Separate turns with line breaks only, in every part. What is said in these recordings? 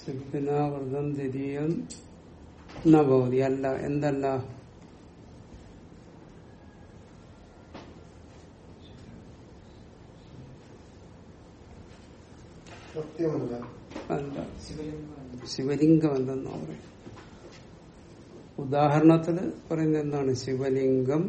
ശില്പിനാവൃതം ദ്വിതീയം നഭവതി അല്ല എന്തല്ല
സത്യമല്ല
അല്ല ശിവലിംഗമല്ലെന്നാ പറയും ഉദാഹരണത്തില് പറയുന്നത് എന്താണ് ശിവലിംഗം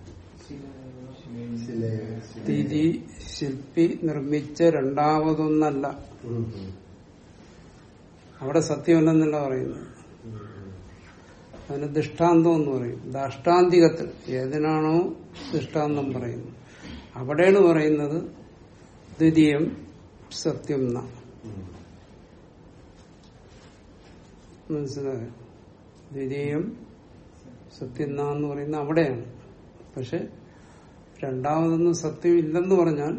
ശിലയെ
തിരി ശില്പി നിർമ്മിച്ച രണ്ടാമതൊന്നല്ല
ഉം, ഉം.
അവിടെ സത്യമല്ലെന്നല്ല പറയുന്നത്
ഉം,
അതിന് ദൃഷ്ടാന്തം എന്ന് പറയും ദാഷ്ടാന്തികത്തിൽ ഏതിനാണോ ദൃഷ്ടാന്തം പറയുന്നത് അവിടെയാണ് പറയുന്നത് ദ്വിതീയം സത്യം ന
ഉം.
മനസ്സിലായോ ദ്വിതീയം സത്യം ന എന്ന് പറയുന്നത് അവിടെയാണ് പക്ഷെ രണ്ടാമതൊന്നും സത്യം ഇല്ലെന്ന് പറഞ്ഞാൽ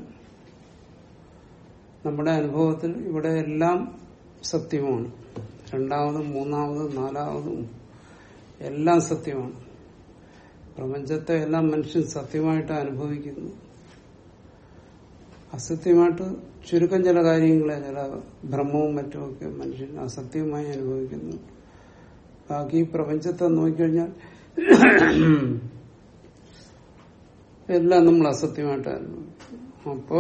നമ്മുടെ അനുഭവത്തിൽ ഇവിടെ എല്ലാം സത്യമാണ് രണ്ടാമതും മൂന്നാമതും നാലാമതും എല്ലാം സത്യമാണ് പ്രപഞ്ചത്തെ എല്ലാം മനുഷ്യൻ സത്യമായിട്ട് അനുഭവിക്കുന്നു അസത്യമായിട്ട് ചുരുക്കം ചില കാര്യങ്ങളെ ചില ഭ്രമവും മറ്റുമൊക്കെ മനുഷ്യൻ അസത്യമായി അനുഭവിക്കുന്നു ബാക്കി ഈ പ്രപഞ്ചത്തെ നോക്കിക്കഴിഞ്ഞാൽ എല്ലാം നമ്മൾ അസത്യമായിട്ട് അനുഭവിക്കും അപ്പോ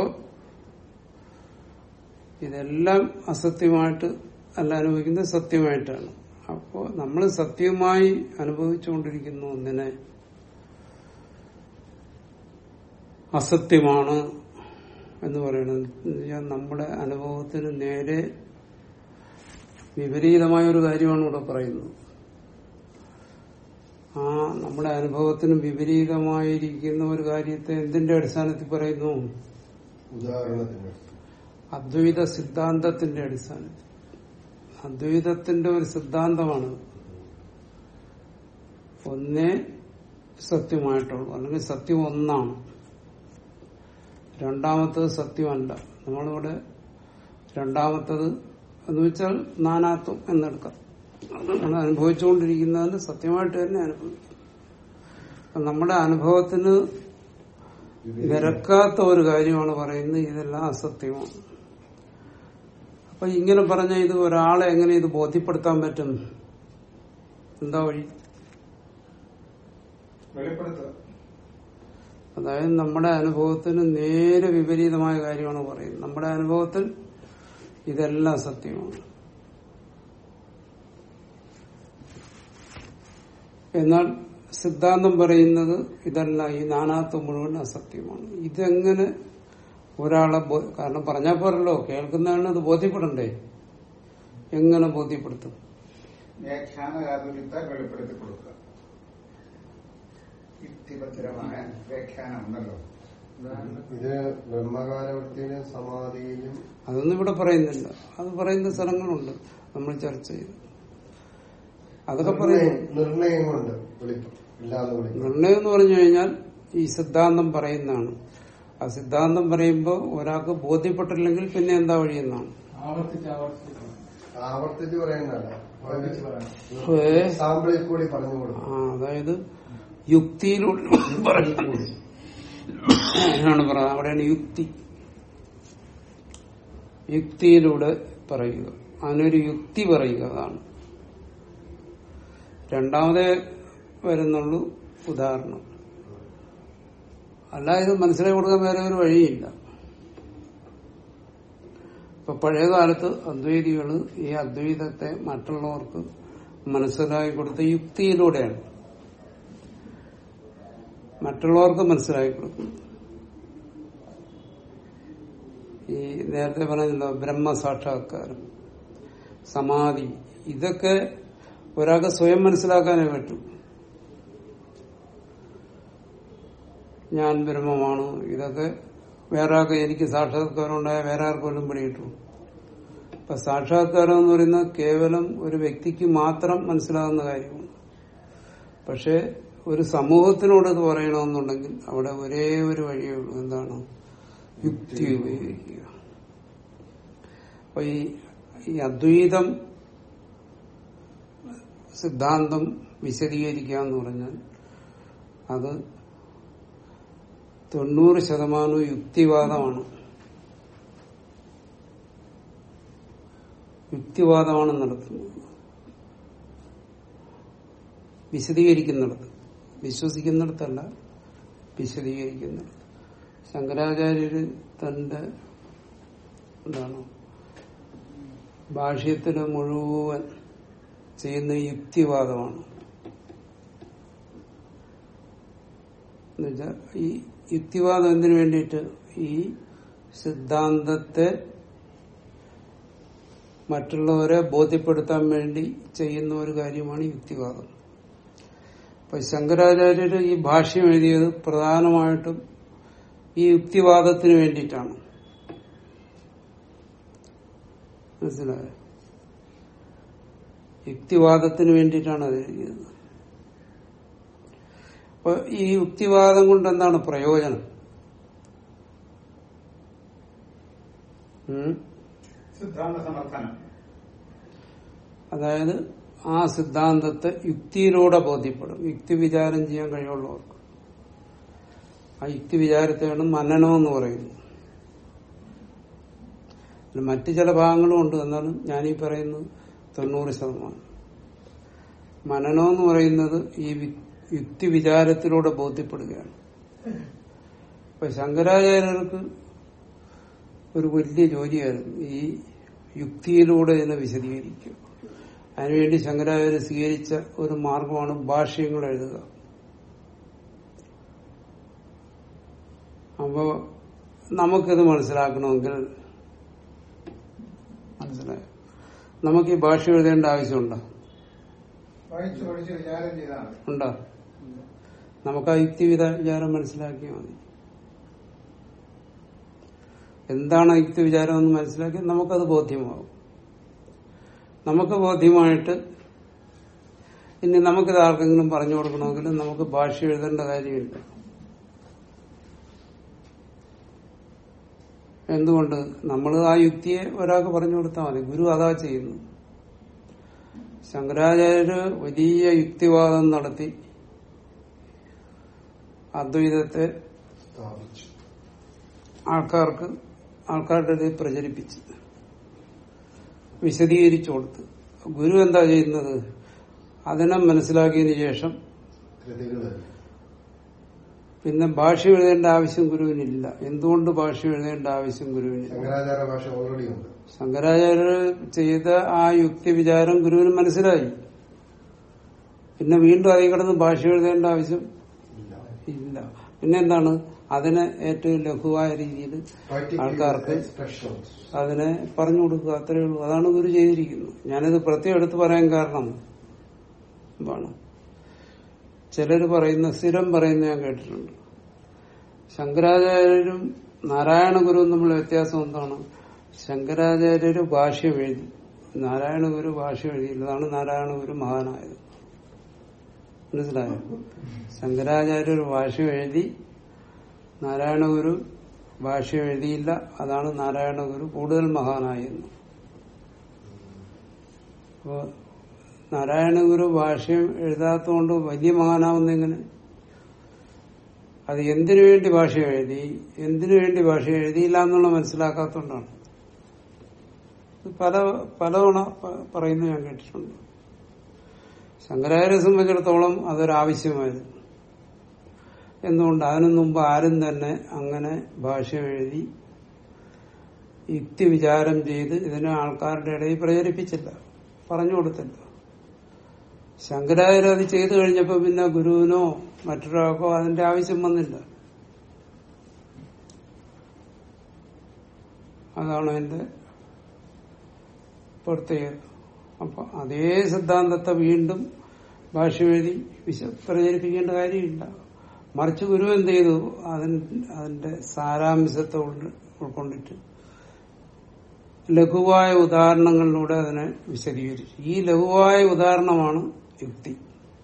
ഇതെല്ലാം അസത്യമായിട്ട് അല്ല അനുഭവിക്കുന്നത് സത്യമായിട്ടാണ് അപ്പോ നമ്മൾ സത്യമായി അനുഭവിച്ചുകൊണ്ടിരിക്കുന്ന ഒന്നിനെ അസത്യമാണ് എന്ന് പറയുന്നത് എന്ന് വെച്ചാൽ നമ്മുടെ അനുഭവത്തിന് നേരെ വിപരീതമായ ഒരു കാര്യമാണ് ഇവിടെ പറയുന്നത് ആ നമ്മുടെ അനുഭവത്തിന് വിപരീതമായിരിക്കുന്ന ഒരു കാര്യത്തെ എന്തിന്റെ അടിസ്ഥാനത്തിൽ പറയുന്നു
ഉദാഹരണത്തിന്
അദ്വൈത സിദ്ധാന്തത്തിന്റെ അടിസ്ഥാനത്തിൽ അദ്വൈതത്തിന്റെ ഒരു സിദ്ധാന്തമാണ് ഒന്നേ സത്യമായിട്ടുള്ളൂ അല്ലെങ്കിൽ സത്യം ഒന്നാണ് രണ്ടാമത്തത് സത്യമല്ല നമ്മളിവിടെ രണ്ടാമത്തത് എന്ന് വെച്ചാൽ നാനാത്വം എന്നെടുക്കാം അത് നമ്മൾ അനുഭവിച്ചുകൊണ്ടിരിക്കുന്നതിന് സത്യമായിട്ട് തന്നെ അനുഭവിക്കും അപ്പൊ നമ്മുടെ അനുഭവത്തിന് നിരക്കാത്ത ഒരു കാര്യമാണ് പറയുന്നത് ഇതെല്ലാം അസത്യമാണ് അപ്പൊ ഇങ്ങനെ പറഞ്ഞ ഇത് ഒരാളെ എങ്ങനെ ഇത് ബോധ്യപ്പെടുത്താൻ പറ്റും എന്താ വഴി
വെളിപ്പെടുത്തുക
അതായത് നമ്മുടെ അനുഭവത്തിന് നേരെ വിപരീതമായ കാര്യമാണ് പറയുന്നത് നമ്മുടെ അനുഭവത്തിൽ ഇതെല്ലാം സത്യമാണ് എന്നാൽ സിദ്ധാന്തം പറയുന്നത് ഇതല്ല ഈ നാനാത്വം മുഴുവൻ അസത്യമാണ് ഇതെങ്ങനെ ഒരാളെ ബോ- കാരണം പറഞ്ഞാൽ പോരല്ലോ കേൾക്കുന്നതാണ് ഇത് ബോധ്യപ്പെടണ്ടേ എങ്ങനെ ബോധ്യപ്പെടുത്തും
വ്യാഖ്യാന ചാതുര്യത്തെ വെളിപ്പെടുത്തി കൊടുക്കുക യുക്തിഭദ്രമായ വ്യാഖ്യാനം ഉണ്ടല്ലോ
ഇത് ബ്രഹ്മകാലവൃത്തിയിലും സമാധിയിലും
അതൊന്നും ഇവിടെ പറയുന്നില്ല അത് പറയുന്ന സ്ഥലങ്ങളുണ്ട് നമ്മൾ ചർച്ച ചെയ്തു അതൊക്കെ പറയുന്നു
നിർണയം- നിർണയം കൊണ്ട് വിളിക്കും ഇല്ലാതെ വിളിക്കും
നിർണയം എന്ന് പറഞ്ഞു കഴിഞ്ഞാൽ ഈ സിദ്ധാന്തം പറയുന്നതാണ് ആ സിദ്ധാന്തം പറയുമ്പോൾ ഒരാൾക്ക് ബോധ്യപ്പെട്ടില്ലെങ്കിൽ പിന്നെ എന്താ വഴിയെന്നാണ്
ആവർത്തിച്ച് ആവർത്തിച്ച് പറയണം.
ആവർത്തിച്ച് പറയുന്നതല്ല
ആവർത്തിച്ച് പറയണം
ഏ?
സാമ്പിളിൽ കൂടി പറഞ്ഞു കൊടുക്കും
ആ അതായത് യുക്തിയിലൂടെ പറയും ആണ് പറയുന്നത് അവിടെയാണ് യുക്തി യുക്തിയിലൂടെ പറയുക അതിനൊരു യുക്തി പറയുക അതാണ് രണ്ടാമതേ വരുന്നുള്ളൂ ഉദാഹരണം അല്ല ഇത് മനസ്സിലാക്കി കൊടുക്കാൻ വേറെ ഒരു വഴിയില്ല ഇപ്പൊ പഴയ കാലത്ത് അദ്വൈതികള് ഈ അദ്വൈതത്തെ മറ്റുള്ളവർക്ക് മനസ്സിലാക്കി കൊടുത്ത യുക്തിയിലൂടെയാണ് മറ്റുള്ളവർക്ക് മനസ്സിലാക്കി കൊടുക്കും ഈ നേരത്തെ പറഞ്ഞല്ലോ ബ്രഹ്മസാക്ഷാത്കാരം സമാധി ഇതൊക്കെ ഒരാൾക്ക് സ്വയം മനസ്സിലാക്കാനേ പറ്റും ഞാൻ ബ്രഹ്മമാണ് ഇതൊക്കെ വേറെ ആൾക്ക് എനിക്ക് സാക്ഷാത്കാരം ഉണ്ടായ വേറെ ആർക്കും പിടിയിട്ടു ഇപ്പൊ സാക്ഷാത്കാരം എന്ന് പറയുന്നത് കേവലം ഒരു വ്യക്തിക്ക് മാത്രം മനസ്സിലാകുന്ന കാര്യമാണ് പക്ഷെ ഒരു സമൂഹത്തിനോട് ഇത് പറയണമെന്നുണ്ടെങ്കിൽ അവിടെ ഒരേ ഒരു വഴിയേ ഉള്ളൂ എന്താണ് യുക്തി ഉപയോഗിക്കുക അപ്പൊ ഈ ഈ അദ്വൈതം സിദ്ധാന്തം വിശദീകരിക്കുക എന്ന് പറഞ്ഞാൽ അത് തൊണ്ണൂറ് ശതമാനവും യുക്തിവാദമാണ് യുക്തിവാദമാണ് നടത്തുന്നത് വിശദീകരിക്കുന്നിടത്ത് വിശ്വസിക്കുന്നിടത്തല്ല വിശദീകരിക്കുന്നിടത്ത് ശങ്കരാചാര്യര് തന്റെ എന്താണ് ഭാഷ്യത്തിന് മുഴുവൻ ചെയ്യുന്ന യുക്തിവാദമാണ് എന്നുവെച്ചാൽ ഈ യുക്തിവാദം എന്തിനു വേണ്ടിയിട്ട് ഈ സിദ്ധാന്തത്തെ മറ്റുള്ളവരെ ബോധ്യപ്പെടുത്താൻ വേണ്ടി ചെയ്യുന്ന ഒരു കാര്യമാണ് യുക്തിവാദം അപ്പൊ ശങ്കരാചാര്യര് ഈ ഭാഷ്യം എഴുതിയത് പ്രധാനമായിട്ടും ഈ യുക്തിവാദത്തിന് വേണ്ടിയിട്ടാണ് മനസ്സിലായോ യുക്തിവാദത്തിന് വേണ്ടിയിട്ടാണ് അത് എഴുതിയത് അപ്പൊ ഈ യുക്തിവാദം കൊണ്ട് എന്താണ് പ്രയോജനം ഉം?
സിദ്ധാന്ത സമർത്ഥനം
അതായത് ആ സിദ്ധാന്തത്തെ യുക്തിയിലൂടെ ബോധ്യപ്പെടും യുക്തി വിചാരം ചെയ്യാൻ കഴിവുള്ളവർക്ക് ആ യുക്തി വിചാരത്തെയാണ് മനനം എന്ന് പറയുന്നത് പിന്നെ മറ്റു ചില ഭാഗങ്ങളും ഉണ്ട് എന്നാലും ഞാനീ പറയുന്നത് തൊണ്ണൂറ് ശതമാനം മനനം എന്ന് പറയുന്നത് ഈ വി- യുക്തി വിചാരത്തിലൂടെ ബോധ്യപ്പെടുകയാണ് ഇപ്പൊ ശങ്കരാചാര്യർക്ക് ഒരു വലിയ ജോലിയായിരുന്നു ഈ യുക്തിയിലൂടെ ഇതിനെ വിശദീകരിക്കുക അതിനുവേണ്ടി ശങ്കരാചാര്യ സ്വീകരിച്ച ഒരു മാർഗമാണ് ഭാഷ്യങ്ങൾ എഴുതുക അപ്പോ നമുക്കിത് മനസ്സിലാക്കണമെങ്കിൽ മനസ്സിലായോ നമുക്ക് ഈ ഭാഷ എഴുതേണ്ട ആവശ്യമുണ്ടോ
വായിച്ചു പഠിച്ച് വിചാരം ചെയ്താൽ മതി
ഉണ്ടോ നമുക്ക് ആ യുക്തി വിചാ- വിചാരം മനസ്സിലാക്കിയാൽ മതി എന്താണ് ആ യുക്തി വിചാരം എന്ന് മനസ്സിലാക്കി നമുക്കത് ബോധ്യമാവും നമുക്ക് ബോധ്യമായിട്ട് ഇനി നമുക്കിത് ആർക്കെങ്കിലും പറഞ്ഞു കൊടുക്കണമെങ്കിൽ നമുക്ക് ഭാഷ എഴുതേണ്ട കാര്യമില്ല എന്തുകൊണ്ട് നമ്മൾ ആ യുക്തിയെ ഒരാൾക്ക് പറഞ്ഞു കൊടുത്താൽ മതി ഗുരു അതാ ചെയ്യുന്നു ശങ്കരാചാര്യര് വലിയ യുക്തിവാദം നടത്തി അദ്വൈതത്തെ
സ്ഥാപിച്ചു
ആൾക്കാർക്ക് ആൾക്കാരുടെ ഇടയിൽ പ്രചരിപ്പിച്ച് വിശദീകരിച്ചു കൊടുത്ത് ഗുരു എന്താ ചെയ്യുന്നത് അതിനെ മനസ്സിലാക്കിയതിനു ശേഷം
കൃതികള്
പിന്നെ ഭാഷ എഴുതേണ്ട ആവശ്യം ഗുരുവിനില്ല എന്തുകൊണ്ട് ഭാഷ എഴുതേണ്ട ആവശ്യം ഗുരുവിനില്ല
ശങ്കരാചാര്യ ഭാഷ ഓൾറെഡി ഉണ്ട്
ശങ്കരാചാര്യർ ചെയ്ത ആ യുക്തി വിചാരം ഗുരുവിന് മനസ്സിലായി പിന്നെ വീണ്ടും അതിൽ കിടന്ന് ഭാഷ എഴുതേണ്ട ആവശ്യം
ഇല്ല
ഇല്ല പിന്നെ എന്താണ് അതിനെ ഏറ്റവും ലഘുവായ രീതിയിൽ ആൾക്കാർക്ക്
എക്സ്പ്രഷൻസ്
അതിനെ പറഞ്ഞു കൊടുക്കുക അത്രയേ ഉള്ളൂ അതാണ് ഗുരു ചെയ്തിരിക്കുന്നത് ഞാനിത് പ്രത്യേകം എടുത്തു പറയാൻ കാരണം എന്താണ് ചിലർ പറയുന്ന സ്ഥിരം പറയുന്ന ഞാൻ കേട്ടിട്ടുണ്ട് ശങ്കരാചാര്യരും നാരായണ ഗുരുവും തമ്മിലുള്ള വ്യത്യാസം എന്താണ് ശങ്കരാചാര്യര് ഭാഷ്യം എഴുതി നാരായണ ഗുരു ഭാഷ്യം എഴുതിയില്ല അതാണ് നാരായണ ഗുരു മഹാനായത് മനസ്സിലായോ ശങ്കരാചാര്യർ ഭാഷ്യം എഴുതി നാരായണ ഗുരു ഭാഷ്യം എഴുതിയില്ല അതാണ് നാരായണ ഗുരു കൂടുതൽ മഹാനായെന്ന് അപ്പോ നാരായണ ഗുരു ഭാഷ്യം എഴുതാത്തതുകൊണ്ട് വലിയ മഹാനാവുന്നെങ്ങനെ അത് എന്തിനു വേണ്ടി ഭാഷ എഴുതി എന്തിനു വേണ്ടി ഭാഷ എഴുതിയില്ല എന്നുള്ള മനസ്സിലാക്കാത്തതുകൊണ്ടാണ് ഇത് പല പലതവണ പ- പറയുന്നത് ഞാൻ കേട്ടിട്ടുണ്ട് ശങ്കരാചാര്യെ സംബന്ധിച്ചിടത്തോളം അതൊരാവശ്യമായിരുന്നു എന്തുകൊണ്ട് അതിനു മുമ്പ് ആരും തന്നെ അങ്ങനെ ഭാഷ എഴുതി യുക്തി വിചാരം ചെയ്ത് ഇതിനെ ആൾക്കാരുടെ ഇടയിൽ പ്രചരിപ്പിച്ചില്ല പറഞ്ഞു കൊടുത്തില്ല ശങ്കരാചാര്യ അത് ചെയ്തു കഴിഞ്ഞപ്പോ പിന്നെ ഗുരുവിനോ മറ്റൊരാൾക്കോ അതിന്റെ ആവശ്യം വന്നില്ല അതാണ് എന്റെ പ്രത്യേകത അപ്പൊ അതേ സിദ്ധാന്തത്തെ വീണ്ടും ഭാഷ എഴുതി വിശ പ്രചരിപ്പിക്കേണ്ട കാര്യമില്ല മറിച്ച് ഗുരു എന്ത് ചെയ്തു അതിന് അതിന്റെ സാരാംശത്തെ ഉൾ- ഉൾക്കൊണ്ടിട്ട് ലഘുവായ ഉദാഹരണങ്ങളിലൂടെ അതിനെ വിശദീകരിച്ചു ഈ ലഘുവായ ഉദാഹരണമാണ് യുക്തി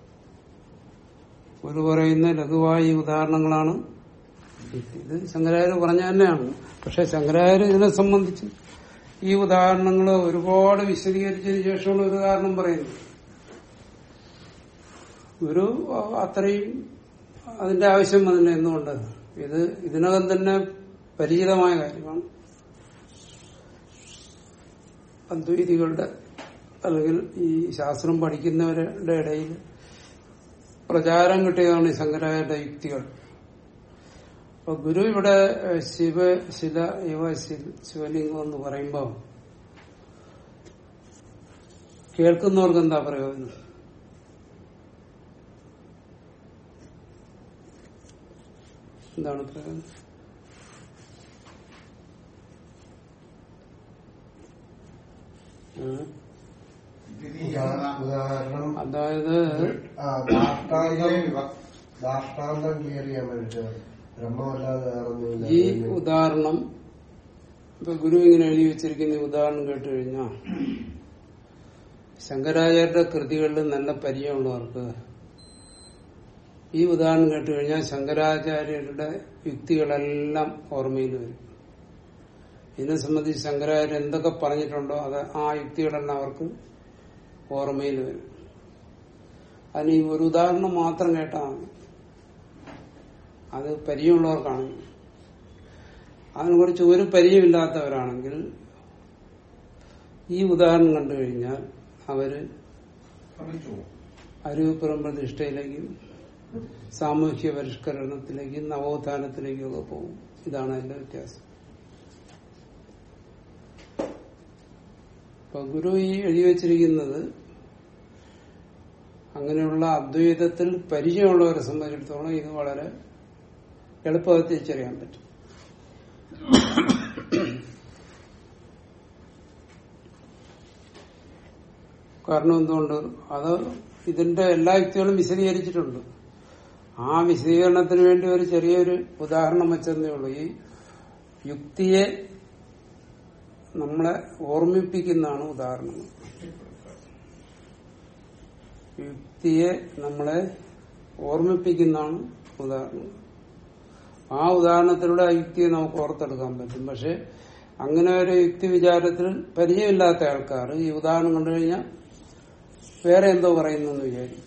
ഒരു പറയുന്ന ലഘുവായ ഈ ഉദാഹരണങ്ങളാണ് യുക്തി ഇത് ശങ്കരാചാര്യ പറഞ്ഞ തന്നെയാണ് പക്ഷെ ശങ്കരാചാര്യ ഇതിനെ സംബന്ധിച്ച് ഈ ഉദാഹരണങ്ങൾ ഒരുപാട് വിശദീകരിച്ചതിന് ശേഷമാണ് ഒരു ഉദാഹരണം പറയുന്നത് ഒരു അത്രയും അതിന്റെ ആവശ്യം വന്നില്ല എന്തുകൊണ്ട് ഇത് ഇതിനകം തന്നെ പരിചിതമായ കാര്യമാണ് അദ്വൈതികളുടെ അല്ലെങ്കിൽ ഈ ശാസ്ത്രം പഠിക്കുന്നവരുടെ ഇടയിൽ പ്രചാരം കിട്ടിയതാണ് ഈ ശങ്കരാചാര്യ യുക്തികൾ അപ്പൊ ഗുരു ഇവിടെ ഏഹ്, ശിവ ശില ഇവ ശി- ശിവലിംഗം എന്ന് പറയുമ്പോ കേൾക്കുന്നവർക്ക് എന്താ പ്രയോജനം എന്താണ് പ്രയോജനം ഉം.
ഉദാ- ഉദാഹരണം
അതായത്
ആ, ദാഷ്ടാന്തം
വിവ-
ദാഷ്ടാന്തം ക്ലിയർ ചെയ്യാൻ വേണ്ടിട്ട് ബ്രഹ്മമല്ലാതെ വേറൊന്നുമില്ല
ഈ ഉദാഹരണം ഇപ്പൊ ഗുരു ഇങ്ങനെ എഴുതി വെച്ചിരിക്കുന്ന ഈ ഉദാഹരണം കേട്ട് കഴിഞ്ഞാൽ ശങ്കരാചാര്യരുടെ കൃതികളിൽ നല്ല പരിചയമുള്ളവർക്ക് ഈ ഉദാഹരണം കേട്ട് കഴിഞ്ഞാൽ ശങ്കരാചാര്യരുടെ യുക്തികളെല്ലാം ഓർമ്മയിൽ വരും ഇതിനെ സംബന്ധിച്ച് ശങ്കരാചാര്യ എന്തൊക്കെ പറഞ്ഞിട്ടുണ്ടോ അത് ആ യുക്തികളെല്ലാം അവർക്ക് ഓർമ്മയിൽ വരും അതിന് ഈ ഒരു ഉദാഹരണം മാത്രം കേട്ടാൽ മതി അത് പരിചയമുള്ളവർക്കാണ് അതിനെ കുറിച്ച് ഒരു പരിചയമില്ലാത്തവരാണെങ്കിൽ ഈ ഉദാഹരണം കണ്ടു കഴിഞ്ഞാൽ അവര്
ഭ്രമിച്ചു പോകും.
അരുവിപ്പുറം പ്രതിഷ്ഠയിലേക്കും സാമൂഹ്യ പരിഷ്കരണത്തിലേക്കും നവോത്ഥാനത്തിലേക്കും ഒക്കെ പോകും ഇതാണ് അതിന്റെ വ്യത്യാസം ഇപ്പൊ ഗുരു ഈ എഴുതി വച്ചിരിക്കുന്നത് അങ്ങനെയുള്ള അദ്വൈതത്തിൽ പരിചയമുള്ളവരെ സംബന്ധിച്ചിടത്തോളം ഇത് വളരെ എളുപ്പത്തിൽ തിരിച്ചറിയാൻ പറ്റും കാരണം എന്തുകൊണ്ട് അത് ഇതിന്റെ എല്ലാ യുക്തികളും വിശദീകരിച്ചിട്ടുണ്ട് ആ വിശദീകരണത്തിന് വേണ്ടി ഒരു ചെറിയൊരു ഉദാഹരണം വെച്ചതേ ഉള്ളൂ ഈ യുക്തിയെ നമ്മളെ ഓർമ്മിപ്പിക്കുന്നതാണ് ഉദാഹരണങ്ങൾ യുക്തിയെ നമ്മളെ ഓർമ്മിപ്പിക്കുന്നതാണ് ഉദാഹരണം ആ ഉദാഹരണത്തിലൂടെ ആ യുക്തിയെ നമുക്ക് ഓർത്തെടുക്കാൻ പറ്റും പക്ഷെ അങ്ങനെ ഒരു യുക്തി വിചാരത്തിൽ പരിചയമില്ലാത്ത ആൾക്കാർ ഈ ഉദാഹരണം കണ്ടു കഴിഞ്ഞാൽ വേറെ എന്തോ പറയുന്നു എന്ന് വിചാരിക്കും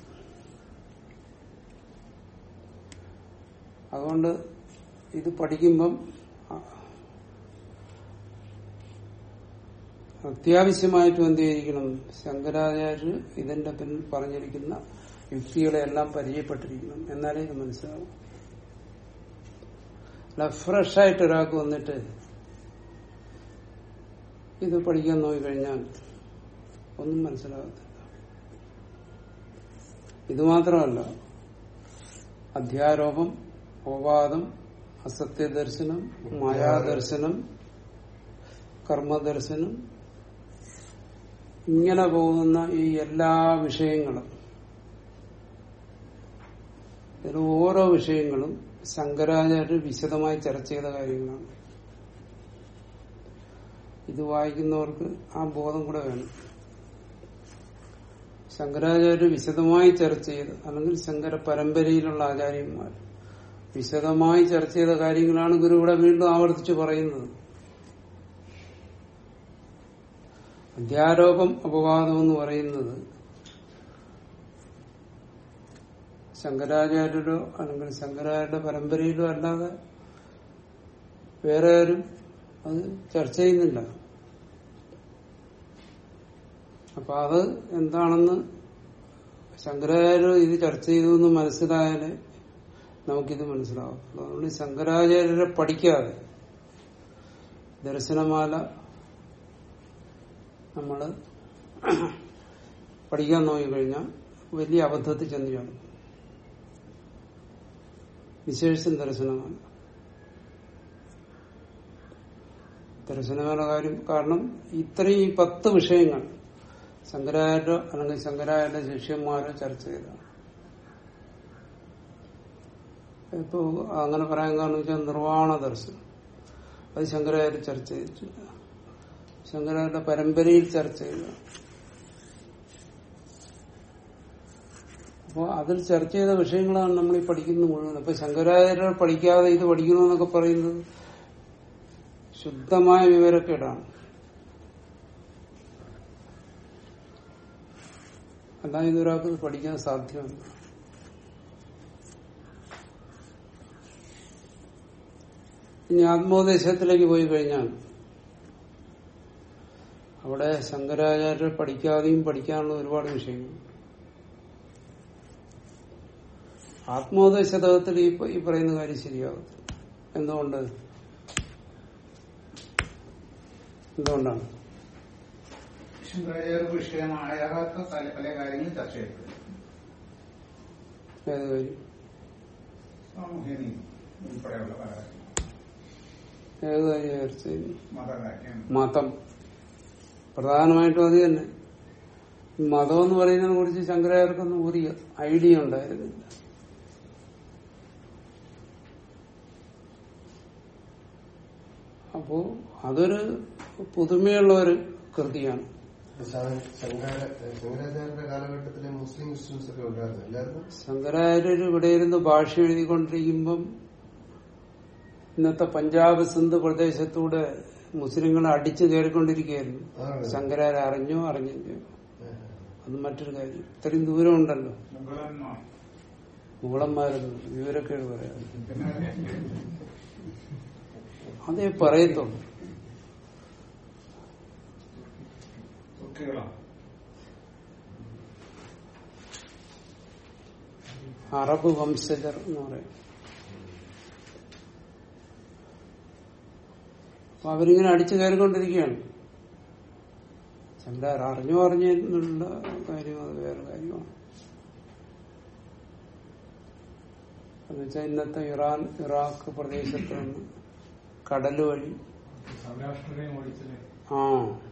അതുകൊണ്ട് ഇത് പഠിക്കുമ്പം അത്യാവശ്യമായിട്ടും എന്ത് ചെയ്തിരിക്കണം ശങ്കരാചാര്യർ ഇതിന്റെ പിന്നിൽ പറഞ്ഞിരിക്കുന്ന യുക്തികളെല്ലാം പരിചയപ്പെട്ടിരിക്കണം എന്നാലേ ഇത് മനസ്സിലാവും അല്ല ഫ്രഷ് ആയിട്ട് ഒരാൾക്ക് വന്നിട്ട് ഇത് പഠിക്കാൻ നോക്കിക്കഴിഞ്ഞാൽ ഒന്നും മനസ്സിലാകത്തില്ല ഇത് മാത്രമല്ല അധ്യാരോപം അപവാദം അസത്യദർശനം മായാദർശനം കർമ്മദർശനം ഇങ്ങനെ പോകുന്ന ഈ എല്ലാ വിഷയങ്ങളും ഇതിൽ ഓരോ വിഷയങ്ങളും ശങ്കരാചാര്യർ വിശദമായി ചർച്ച ചെയ്ത കാര്യങ്ങളാണ് ഇത് വായിക്കുന്നവർക്ക് ആ ബോധം കൂടെ വേണം ശങ്കരാചാര്യർ വിശദമായി ചർച്ച ചെയ്ത് അല്ലെങ്കിൽ ശങ്കര പരമ്പരയിലുള്ള ആചാര്യന്മാർ വിശദമായി ചർച്ച ചെയ്ത കാര്യങ്ങളാണ് ഗുരു ഇവിടെ വീണ്ടും ആവർത്തിച്ച് പറയുന്നത് അധ്യാരോപം അപവാദം എന്ന് പറയുന്നത് ശങ്കരാചാര്യരോ അല്ലെങ്കിൽ ശങ്കരാചാര്യരുടെ പരമ്പരയിലോ അല്ലാതെ വേറെ ആരും അത് ചർച്ച ചെയ്യുന്നില്ല അപ്പൊ അത് എന്താണെന്ന് ശങ്കരാചാര്യർ ഇത് ചർച്ച ചെയ്തു എന്ന് മനസ്സിലായാലേ നമുക്കിത് മനസ്സിലാവും അതുകൊണ്ട് ശങ്കരാചാര്യരെ പഠിക്കാതെ ദർശനമാല നമ്മള് പഠിക്കാൻ നോക്കിക്കഴിഞ്ഞാൽ വലിയ അബദ്ധത്തിൽ ചെന്ന് ചാടും വിശേഷം ദർശനമാണ് ദർശനമാല കാര്യം കാരണം ഇത്രയും ഈ പത്ത് വിഷയങ്ങൾ ശങ്കരാചാര്യ അല്ലെങ്കിൽ ശങ്കരാചാര്യ ശിഷ്യന്മാരോ ചർച്ച ചെയ്തതാണ് ഇപ്പോ അങ്ങനെ പറയാൻ കാരണം വെച്ചാൽ നിർവാണ ദർശനം അത് ശങ്കരാചാര്യ ചർച്ച ചെയ്തിട്ടില്ല ശങ്കരാചാര്യ പരമ്പരയിൽ ചർച്ച ചെയ്ത അപ്പോൾ അതിൽ ചർച്ച ചെയ്ത വിഷയങ്ങളാണ് നമ്മൾ ഈ പഠിക്കുന്നത് മുഴുവൻ അപ്പൊ ശങ്കരാചാര്യർ പഠിക്കാതെ ഇത് പഠിക്കണമെന്നൊക്കെ പറയുന്നത് ശുദ്ധമായ വിവരക്കേടാണ് അല്ലാതെ ഇതൊരാൾക്ക് ഇത് പഠിക്കാൻ സാധ്യമല്ല ഇനി ആത്മോപദേശത്തിലേക്ക് പോയി കഴിഞ്ഞാൽ അവിടെ ശങ്കരാചാര്യരെ പഠിക്കാതെയും പഠിക്കാനുള്ള ഒരുപാട് വിഷയങ്ങൾ ആത്മോദയ ശതകത്തിൽ ഈ പ- ഈ പറയുന്ന കാര്യം ശരിയാകും എന്തുകൊണ്ട് എന്തുകൊണ്ടാണ്
ശങ്കരാചാര്യ വിഷയമാകാത്ത പല പല കാര്യങ്ങളും ചർച്ച ചെയ്യപ്പെടും
ഏത് കാര്യം
സാമൂഹ്യ നീതി ഉൾപ്പെടെയുള്ള പല കാര്യങ്ങളും
ഏത് കാര്യം ചർച്ച ചെയ്യുന്നു
മതകാര്യം
മതം പ്രധാനമായിട്ടും അത് തന്നെ ഈ മതം എന്ന് പറയുന്നതിനെ കുറിച്ച് ശങ്കരാചാര്യർക്കൊന്നും ഒരു ഐഡിയ ഉണ്ടായിരുന്നില്ല അപ്പോ അതൊരു പുതുമയുള്ള ഒരു കൃതിയാണ്
ശങ്കര- ശങ്കരാചാര്യരുടെ കാലഘട്ടത്തിലെ മുസ്ലിം ക്രിസ്ത്യൻസ് ഒക്കെ ഉണ്ടായിരുന്നു എല്ലാവർക്കും
ശങ്കരാചാര്യർ ഇവിടെ ഇരുന്ന് ഭാഷ എഴുതിക്കൊണ്ടിരിക്കുമ്പം ഇന്നത്തെ പഞ്ചാബ് സിന്ധ് പ്രദേശത്തൂടെ മുസ്ലിങ്ങളെ അടിച്ചു കയറിക്കൊണ്ടിരിക്കുകയായിരുന്നു
ആണ്.
ശങ്കരാചാര്യ അറിഞ്ഞോ അറിഞ്ഞില്ലയോ അത് മറ്റൊരു കാര്യം ഇത്രയും ദൂരം ഉണ്ടല്ലോ
മുഗളന്മാർ
മുകളന്മാരെന്ന് വിവരക്കേട് പറയാം
പിന്നെ
അതേ പറയത്തുള്ളൂ
തുർക്കികളാണ്
അറബ് വംശജർ എന്ന് പറയും അപ്പൊ അവരിങ്ങനെ അടിച്ചു കയറിക്കൊണ്ടിരിക്കുകയാണ് ശങ്കരാർ അറിഞ്ഞോ അറിഞ്ഞില്ല കാര്യം അത് വേറെ കാര്യമാണ് എന്നുവെച്ചാൽ ഇന്നത്തെ ഇറാൻ ഇറാഖ് പ്രദേശത്ത് നിന്ന് കടല് വഴി
സൗരാഷ്ട്രയും ഓടിച്ചത്
ആ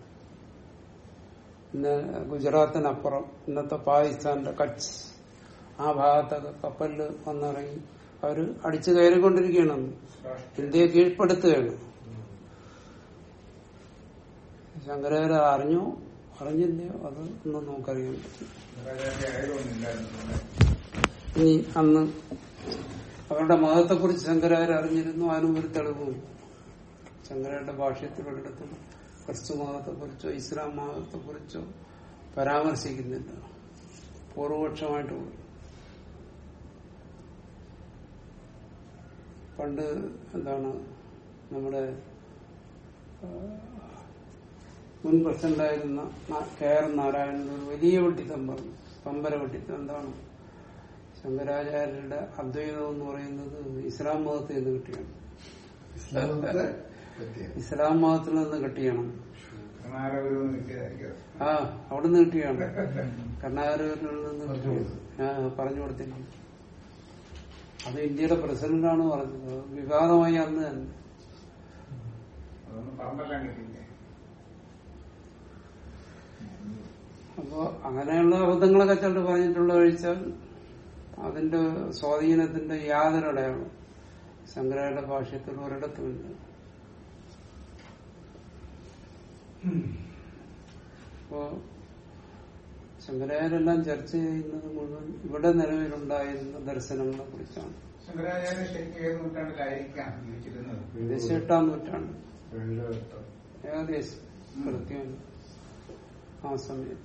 ഇന്ന് ഗുജറാത്തിനപ്പുറം ഇന്നത്തെ പാകിസ്ഥാന്റെ കച്ച് ആ ഭാഗത്തൊക്കെ കപ്പലിൽ വന്നിറങ്ങി അവര് അടിച്ചു കയറിക്കൊണ്ടിരിക്കുകയാണ് അന്ന്. ഇന്ത്യയെ കീഴ്പ്പെടുത്തുകയാണ് ശങ്കരാചാര്യ അറിഞ്ഞോ അറിഞ്ഞില്ലയോ അത് ഒന്നും നമുക്കറിയാൻ പറ്റും
ശങ്കരാചാര്യ ആയതൊന്നുമില്ലായിരുന്നു
ഇനി അന്ന് അവരുടെ മതത്തെക്കുറിച്ച് ശങ്കരാചാര്യ അറിഞ്ഞിരുന്നു അതിനും ഒരു തെളിവും ശങ്കരയുടെ ഭാഷ്യത്തിൽ ഒരിടത്തും ക്രിസ്തു മതത്തെക്കുറിച്ചോ ഇസ്ലാം മതത്തെക്കുറിച്ചോ പരാമർശിക്കുന്നില്ല പൂർവപക്ഷമായിട്ട് പോയി പണ്ട് എന്താണ് നമ്മുടെ ആ, മുൻ പ്രസിഡന്റായിരുന്ന ന- കെ ആർ നാരായണൻ ഒരു വലിയ വെട്ടിത്തം പറഞ്ഞു പമ്പര വെട്ടിത്തം എന്താണ് ശങ്കരാചാര്യരുടെ അദ്വൈതം എന്ന് പറയുന്നത് ഇസ്ലാം മതത്തിൽ നിന്ന് കിട്ടിയാണ്
ഇസ്ലാമത്തെ പറ്റിയ
ഇസ്ലാം മതത്തിൽ നിന്ന് കിട്ടിയാണ്
കർണാടകയിൽ നിൽക്കിയതായിരിക്കും
ആ അവിടുന്ന് കിട്ടിയാണ് കർണാടകയിൽ നിന്ന്
പറഞ്ഞു
കിട്ടിയത്. ആ പറഞ്ഞു കൊടുത്തിരിക്കും അത് ഇന്ത്യയുടെ പ്രസിഡന്റാണ് പറഞ്ഞത് അത് വിവാദമായി അന്ന് തന്നെ
അതൊന്നും പറമ്പെല്ലാം കിട്ടിയില്ലേ
അപ്പോ അങ്ങനെയുള്ള അബദ്ധങ്ങളൊക്കെ ചിലർ പറഞ്ഞിട്ടുള്ള കഴിച്ചാൽ അതിന്റെ സ്വാധീനത്തിന്റെ യാതൊരു അടയാളം ശങ്കരായുടെ ഭാഷ്യത്തിൽ ഒരിടത്തുമില്ല അപ്പോ ശങ്കരാചാരെല്ലാം ചർച്ച ചെയ്യുന്നത് മുഴുവൻ ഇവിടെ നിലവിലുണ്ടായിരുന്ന ദർശനങ്ങളെ കുറിച്ചാണ്
ശങ്കരാചാര്യ ശരിക്കും ഏത് നൂറ്റാണ്ടിലായിരിക്കാം ജീവിച്ചിരുന്നത്
ഏകദേശം എട്ടാം നൂറ്റാണ്ട്
വെള്ളവട്ടം
ഏകദേശം കൃത്യം ആ സമയത്ത്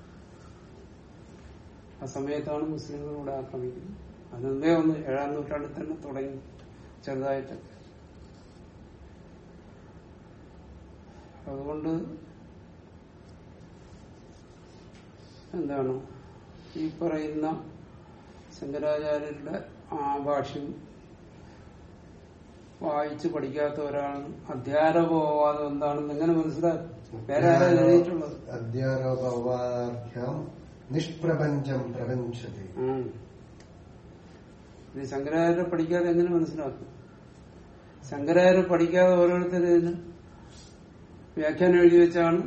ആ സമയത്താണ് മുസ്ലിങ്ങൾ ഇവിടെ ആക്രമിക്കുന്നത് അതിന്റെ ഒന്ന് ഏഴാം നൂറ്റാണ്ടിൽ തന്നെ തുടങ്ങി ചെറുതായിട്ട് അതുകൊണ്ട് എന്താണ് ഈ പറയുന്ന ശങ്കരാചാര്യരുടെ ആ ഭാഷ്യം വായിച്ച് പഠിക്കാത്ത ഒരാൾ അധ്യാരോപവാദം എന്താണെന്ന് എങ്ങനെ മനസ്സിലാക്കും വേറെ ആരാ എഴുതിയിട്ടുള്ളത്
അധ്യാരോപവാർഭ്യം നിഷ്പ്രപഞ്ചം പ്രപഞ്ചതി
ഉം. ഇത് ശങ്കരാചാര്യ പഠിക്കാതെ എങ്ങനെ മനസ്സിലാക്കും ശങ്കരാചാര്യ പഠിക്കാതെ ഓരോരുത്തരും ഇതിന് വ്യാഖ്യാനം എഴുതി വെച്ചാണ്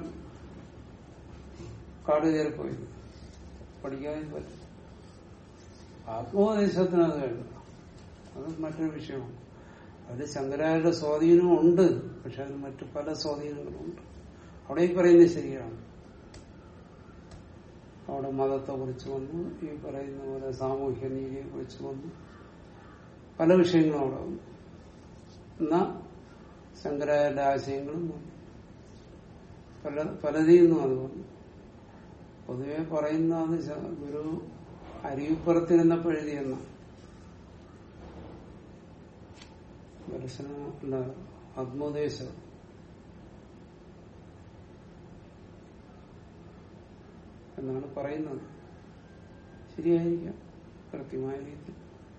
കാട് കയറിപ്പോയത് പഠിക്കാതെ പറ്റും ആത്മോപദേശത്തിന് അത് വേണ്ട അത് മറ്റൊരു വിഷയമാണ് അത് ശങ്കരാചാര്യ സ്വാധീനം ഉണ്ട് പക്ഷെ അതിന് മറ്റു പല സ്വാധീനങ്ങളും ഉണ്ട് അവിടെ ഈ പറയുന്നത് ശരിയാണ് അവിടെ മതത്തെ കുറിച്ച് വന്നു ഈ പറയുന്ന പോലെ സാമൂഹ്യ നീതിയെ കുറിച്ച് വന്നു പല വിഷയങ്ങളും അവിടെ വന്നു എന്നാ ശങ്കരാചാര്യ ആശയങ്ങളും വന്നു പല പലതിൽ നിന്നും അത് വന്നു പൊതുവെ പറയുന്ന അത് ശ- ഒരു അരിവിപ്പുറത്തിരുന്നപ്പോൾ എഴുതിയെന്ന ദർശനം അല്ല ആത്മോദേശം എന്നാണ് പറയുന്നത് ശരിയായിരിക്കാം കൃത്യമായ രീതിയിൽ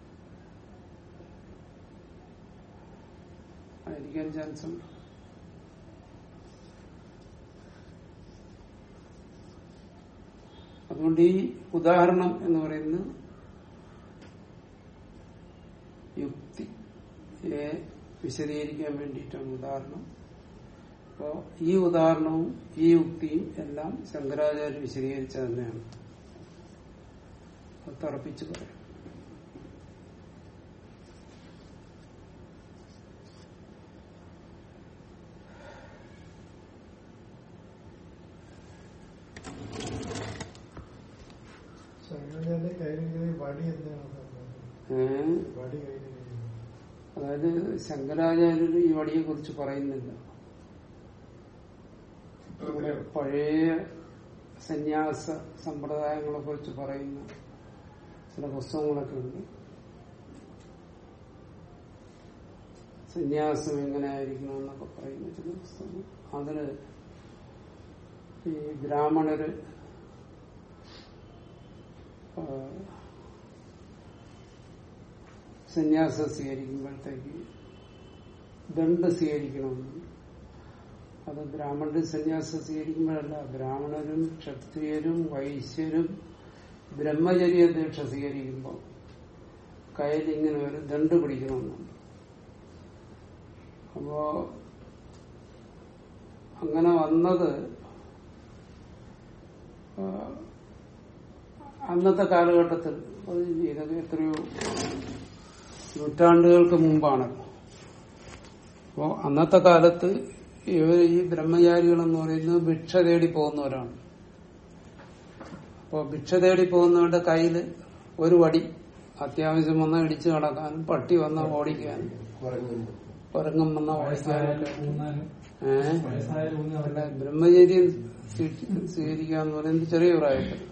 ആയിരിക്കാൻ ചാൻസ് ഉണ്ട് അതുകൊണ്ട് ഈ ഉദാഹരണം എന്ന് പറയുന്നത് യുക്തിയെ വിശദീകരിക്കാൻ വേണ്ടിയിട്ടാണ് ഉദാഹരണം അപ്പോ ഈ ഉദാഹരണവും ഈ യുക്തിയും എല്ലാം ശങ്കരാചാര്യ വിശദീകരിച്ച തന്നെയാണ് അത് തറപ്പിച്ച് പറയാം
ശങ്കരാചാര്യ കയ്യിലിരിക്കുന്ന ഈ വടി എന്താണ് പറഞ്ഞത്?
ഏഹ്
വടി കയ്യിലിരിക്കുന്നത്
അതായത് ശങ്കരാചാര്യർ ഈ വടിയെ കുറിച്ച് പറയുന്നില്ല ഇവിടെ പഴയ സന്യാസ സമ്പ്രദായങ്ങളെ കുറിച്ച് പറയുന്ന ചില പുസ്തകങ്ങളൊക്കെ ഉണ്ട് സന്യാസം എങ്ങനെയായിരിക്കണം എന്നൊക്കെ പറയുന്ന ചില പുസ്തകങ്ങൾ അതില് ഈ ബ്രാഹ്മണര് ആ, സന്യാസം സ്വീകരിക്കുമ്പോഴത്തേക്ക് ദണ്ഡ് സ്വീകരിക്കണമെന്ന് അത് ബ്രാഹ്മണര് സന്യാസം സ്വീകരിക്കുമ്പോഴല്ല ബ്രാഹ്മണരും ക്ഷത്രിയരും വൈശ്യരും ബ്രഹ്മചര്യ ദീക്ഷ സ്വീകരിക്കുമ്പോൾ കയ്യിൽ ഇങ്ങനെ ഒരു ദണ്ട് പിടിക്കണമെന്നുണ്ട് അപ്പോ അങ്ങനെ വന്നത് ആ, അന്നത്തെ കാലഘട്ടത്തിൽ അത് ഇതൊക്കെ എത്രയോ നൂറ്റാണ്ടുകൾക്ക് മുമ്പാണല്ലോ അപ്പോ അന്നത്തെ കാലത്ത് ഇവർ ഈ ബ്രഹ്മചാരികൾ എന്ന് പറയുന്നത് ഭിക്ഷ തേടി പോകുന്നവരാണ് അപ്പോ ഭിക്ഷ തേടി പോകുന്നവരുടെ കയ്യില് ഒരു വടി അത്യാവശ്യം വന്നാൽ ഇടിച്ചു കടക്കാനും പട്ടി വന്നാൽ ഓടിക്കാനും
പറഞ്ഞു
കുരങ്ങം വന്നാൽ
വയസ്സായാലും
ഓടിക്കാനൊക്കെ
ഊന്നാനും
ഏഹ്
വയസ്സായാലും ഊന്നാൻ
അല്ല ബ്രഹ്മചര്യം സ്വീ- സ്വീകരിക്കാന്ന് പറയുന്നത് ചെറിയ പ്രായത്തിൽ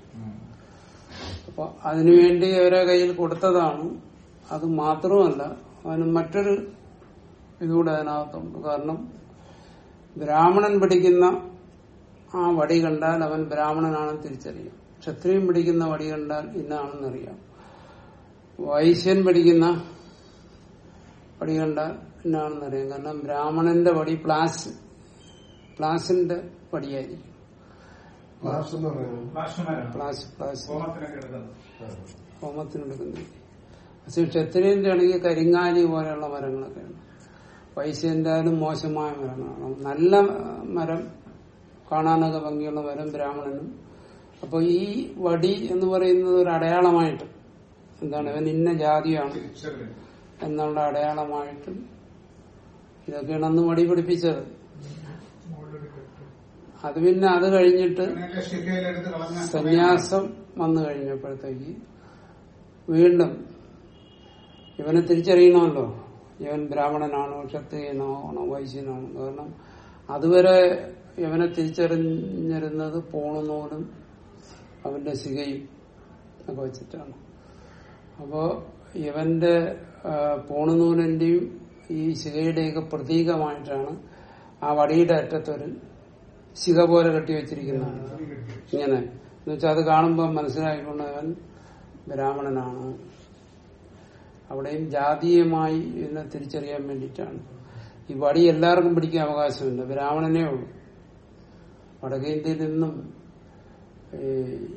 അപ്പൊ അതിനുവേണ്ടി അവരെ കയ്യിൽ കൊടുത്തതാണ് അത് മാത്രമല്ല അവന് മറ്റൊരു ഇതുകൂടെ അതിനകത്തുണ്ട് കാരണം ബ്രാഹ്മണൻ പിടിക്കുന്ന ആ വടി കണ്ടാൽ അവൻ ബ്രാഹ്മണനാണെന്ന് തിരിച്ചറിയാം ക്ഷത്രിയൻ പിടിക്കുന്ന വടി കണ്ടാൽ ഇന്നാണെന്നറിയാം വൈശ്യൻ പിടിക്കുന്ന വടി കണ്ടാൽ ഇന്നാണെന്നറിയാം കാരണം ബ്രാഹ്മണന്റെ വടി പ്ലാസ് പ്ലാസിന്റെ വടിയായിരിക്കും
ക്ലാസ് എന്ന് പറയുന്നത്
ഭാഷമാരാണ്
പ്ലാസ് പ്ലാസ്
ഹോമത്തിനൊക്കെ എടുക്കുന്നത്
ആ.
ഹോമത്തിനെടുക്കുന്നത് പക്ഷെ ക്ഷത്രിയന്റെ ആണെങ്കിൽ കരിങ്ങാലി പോലെയുള്ള മരങ്ങളൊക്കെയാണ് വൈശ്യന്റെ ആയാലും മോശമായ മരങ്ങളാണ് നല്ല മരം കാണാനൊക്കെ ഭംഗിയുള്ള മരം ബ്രാഹ്മണനും അപ്പൊ ഈ വടി എന്ന് പറയുന്നത് ഒരു അടയാളമായിട്ട് എന്താണ് അവൻ ഇന്ന ജാതിയാണ്
തിരിച്ചറിവ്
എന്നുള്ള അടയാളമായിട്ടും ഇതൊക്കെയാണ് അന്ന് വടി പിടിപ്പിച്ചത്
മുകളിലൊരു കെട്ട്
അത് പിന്നെ അത് കഴിഞ്ഞിട്ട്
അങ്ങനെയൊക്കെ ശിഖയിലെടുത്ത് കളഞ്ഞ
സന്യാസം വന്നു കഴിഞ്ഞപ്പോഴത്തേക്ക് വീണ്ടും ഇവനെ തിരിച്ചറിയണമല്ലോ ഇവൻ ബ്രാഹ്മണനാണോ ക്ഷത്രിയനോ ആണോ വൈശ്യനാണോ കാരണം അതുവരെ ഇവനെ തിരിച്ചറിഞ്ഞിരുന്നത് പോണുനൂലും അവന്റെ ശികയും ഒക്കെ വെച്ചിട്ടാണ് അപ്പോ ഇവന്റെ ആ, പോണുനൂലിന്റെയും ഈ ശികയുടെയൊക്കെ പ്രതീകമായിട്ടാണ് ആ വടിയുടെ അറ്റത്തൊരു ശിക പോലെ കെട്ടിവെച്ചിരിക്കുന്നതാണ് ഇങ്ങനെ എന്നുവെച്ചാൽ അത് കാണുമ്പോൾ മനസ്സിലായിക്കൊണ്ട് അവൻ ബ്രാഹ്മണനാണ് അവിടെയും ജാതീയമായി ഇതിനെ തിരിച്ചറിയാൻ വേണ്ടിയിട്ടാണ് ഈ വടി എല്ലാവർക്കും പിടിക്കാൻ അവകാശമില്ല ബ്രാഹ്മണനേ ഉള്ളൂ വടക്കേ ഇന്ത്യയിൽ നിന്നും ഈ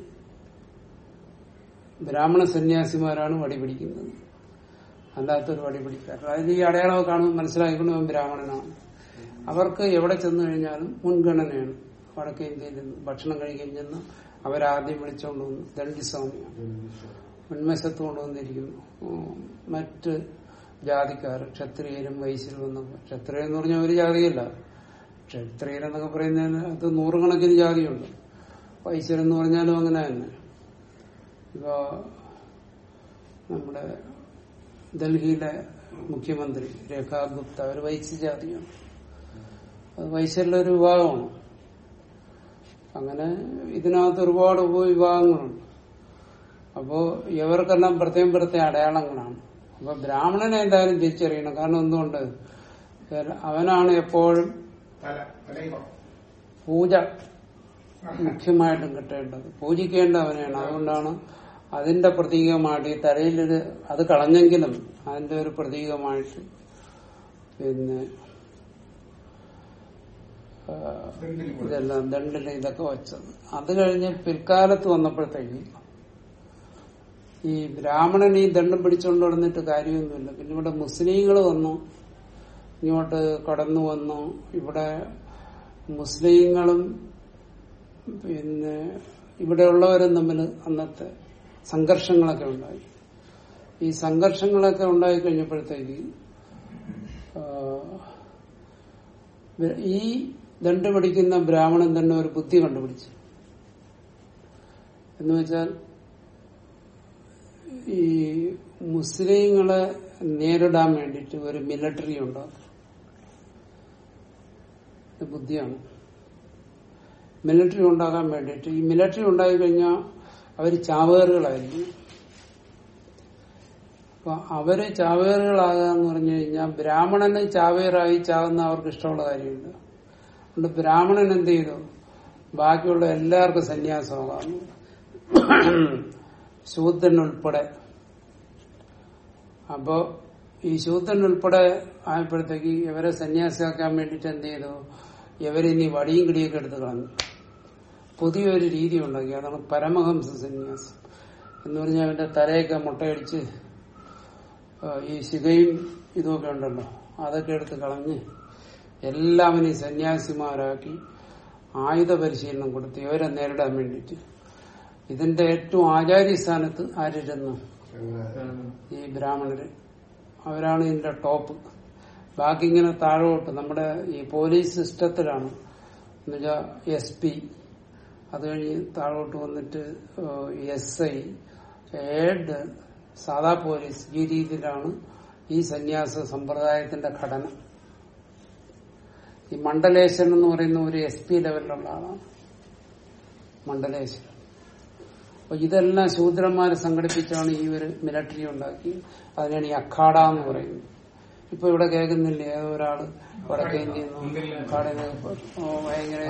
ബ്രാഹ്മണ സന്യാസിമാരാണ് വടി പിടിക്കുന്നത് അല്ലാത്തൊരു വടി പിടിക്കാറ് അതായത് ഈ അടയാളം കാണുമ്പോൾ മനസ്സിലാക്കിക്കൊണ്ട് അവൻ ബ്രാഹ്മണനാണ് അവർക്ക് എവിടെ ചെന്നു കഴിഞ്ഞാലും മുൻഗണനയാണ് വടക്കേ ഇന്ത്യയിൽ നിന്ന് ഭക്ഷണം കഴിക്കാൻ ചെന്ന് അവരാദ്യം വിളിച്ചുകൊണ്ട് വന്നു ദണ്ഡിസ്വാമിയാണ് ഉന്മേഷത്ത് കൊണ്ടുവന്നിരിക്കുന്നു ഉം, മറ്റ് ജാതിക്കാർ ക്ഷത്രിയരും വൈശ്യരും എന്നൊക്കെ ക്ഷത്രിയൻ എന്ന് പറഞ്ഞാൽ ഒരു ജാതിയല്ല ക്ഷത്രിയരെന്നൊക്കെ പറയുന്നതിന് അത് നൂറുകണക്കിന് ജാതിയുണ്ട് വൈശ്യരെന്ന് പറഞ്ഞാലും അങ്ങനെ തന്നെ ഇപ്പോ നമ്മുടെ ഡൽഹിയിലെ മുഖ്യമന്ത്രി രേഖാ ഗുപ്ത അവർ വൈശ്യ ജാതിയാണ് അത് വൈശ്യരിലെ ഒരു വിഭാഗമാണ് അങ്ങനെ ഇതിനകത്ത് ഒരുപാട് ഉപവിഭാഗങ്ങളുണ്ട് അപ്പോ ഇവർക്കെല്ലാം പ്രത്യേകം പ്രത്യേക അടയാളങ്ങളാണ് അപ്പൊ ബ്രാഹ്മണനെ എന്തായാലും തിരിച്ചറിയണം കാരണം എന്തുകൊണ്ട് അവനാണ് എപ്പോഴും
തല തലൈവ
പൂജ മുഖ്യമായിട്ടും കിട്ടേണ്ടത് പൂജിക്കേണ്ട അവനെയാണ് അതുകൊണ്ടാണ് അതിന്റെ പ്രതീകമായിട്ട് ഈ തലയിലൊരു അത് കളഞ്ഞെങ്കിലും അതിന്റെ ഒരു പ്രതീകമായിട്ട് പിന്നെ ആ, ഇതെല്ലാം ദണ്ടില് ഇതൊക്കെ വെച്ചത് അത് കഴിഞ്ഞ് പിൽക്കാലത്ത് വന്നപ്പോഴത്തേക്ക് ഈ ബ്രാഹ്മണൻ ഈ ദണ്ഡം പിടിച്ചുകൊണ്ട് നടന്നിട്ട് കാര്യമൊന്നുമില്ല പിന്നെ ഇവിടെ മുസ്ലിങ്ങൾ വന്നു ഇങ്ങോട്ട് കടന്നു വന്നു ഇവിടെ മുസ്ലിങ്ങളും പിന്നെ ഇവിടെയുള്ളവരും തമ്മിൽ അന്നത്തെ സംഘർഷങ്ങളൊക്കെ ഉണ്ടായി ഈ സംഘർഷങ്ങളൊക്കെ ഉണ്ടായി കഴിഞ്ഞപ്പോഴത്തേക്ക് ആ, ഈ ദണ്ട് പിടിക്കുന്ന ബ്രാഹ്മണൻ തന്നെ ഒരു ബുദ്ധി കണ്ടുപിടിച്ചു എന്ന് വെച്ചാൽ ഈ മുസ്ലിങ്ങളെ നേരിടാൻ വേണ്ടിയിട്ട് ഒരു മിലിറ്ററി ഉണ്ടാക്കും ഇത് ബുദ്ധിയാണ് മിലിറ്ററി ഉണ്ടാക്കാൻ വേണ്ടിയിട്ട് ഈ മിലിറ്ററി ഉണ്ടായി കഴിഞ്ഞാൽ അവർ ചാവേറുകളായിരിക്കും അപ്പൊ അവര് ചാവേറുകളാകുക എന്ന് പറഞ്ഞു കഴിഞ്ഞാൽ ബ്രാഹ്മണന് ചാവേറായി ചാവുന്ന അവർക്ക് ഇഷ്ടമുള്ള കാര്യമില്ല അതുകൊണ്ട് ബ്രാഹ്മണൻ എന്ത് ചെയ്തു ബാക്കിയുള്ള എല്ലാവർക്കും സന്യാസമാകാം ശൂദ്രൻ ഉൾപ്പെടെ അപ്പോ ഈ ശൂദ്രൻ ഉൾപ്പെടെ ആയപ്പോഴത്തേക്ക് ഇവരെ സന്യാസിയാക്കാൻ വേണ്ടിട്ട് എന്ത് ചെയ്തു ഇവരിനി വടിയും കിടിയൊക്കെ എടുത്ത് കളഞ്ഞു പുതിയൊരു രീതി ഉണ്ടാക്കി അതാണ് പരമഹംസ സന്യാസം എന്ന് പറഞ്ഞാൽ അവന്റെ തലയൊക്കെ മുട്ടയടിച്ച് ആ, ഈ ശിഖയും ഇതുമൊക്കെ ഉണ്ടല്ലോ അതൊക്കെ എടുത്ത് കളഞ്ഞ് എല്ലാവരെയും സന്യാസിമാരാക്കി ആയുധ പരിശീലനം കൊടുത്ത് ഇവരെ നേരിടാൻ വേണ്ടിയിട്ട് ഇതിന്റെ ഏറ്റവും ആചാര്യ സ്ഥാനത്ത് ആരിരുന്നു ഈ ബ്രാഹ്മണര് അവരാണ് ഇതിന്റെ ടോപ്പ് ബാക്കി ഇങ്ങനെ താഴോട്ട് നമ്മുടെ ഈ പോലീസ് സിസ്റ്റത്തിലാണ് എന്നുവെച്ചാൽ എസ് പി അത് കഴിഞ്ഞ് താഴോട്ട് വന്നിട്ട് എസ് ഐ ഏഡ് സാധാ പോലീസ് ഈ രീതിയിലാണ് ഈ സന്യാസ സമ്പ്രദായത്തിന്റെ ഘടന ഈ മണ്ഡലേശൻ എന്ന് പറയുന്ന ഒരു എസ് പി ലെവലിലുള്ള ആളാണ് മണ്ഡലേശൻ അപ്പൊ ഇതെല്ലാം ശൂദ്രന്മാരെ സംഘടിപ്പിച്ചാണ് ഈ ഒരു മിലിറ്ററി ഉണ്ടാക്കി അതിനാണ് ഈ അഖാഡ എന്ന് പറയുന്നത് ഇപ്പൊ ഇവിടെ കേൾക്കുന്നില്ലേ ഏതോ ഒരാള് വടക്കേ ഇന്ത്യയിൽ നിന്ന് അഖാഡയിൽ നിന്ന് ഓ, ഭയങ്കര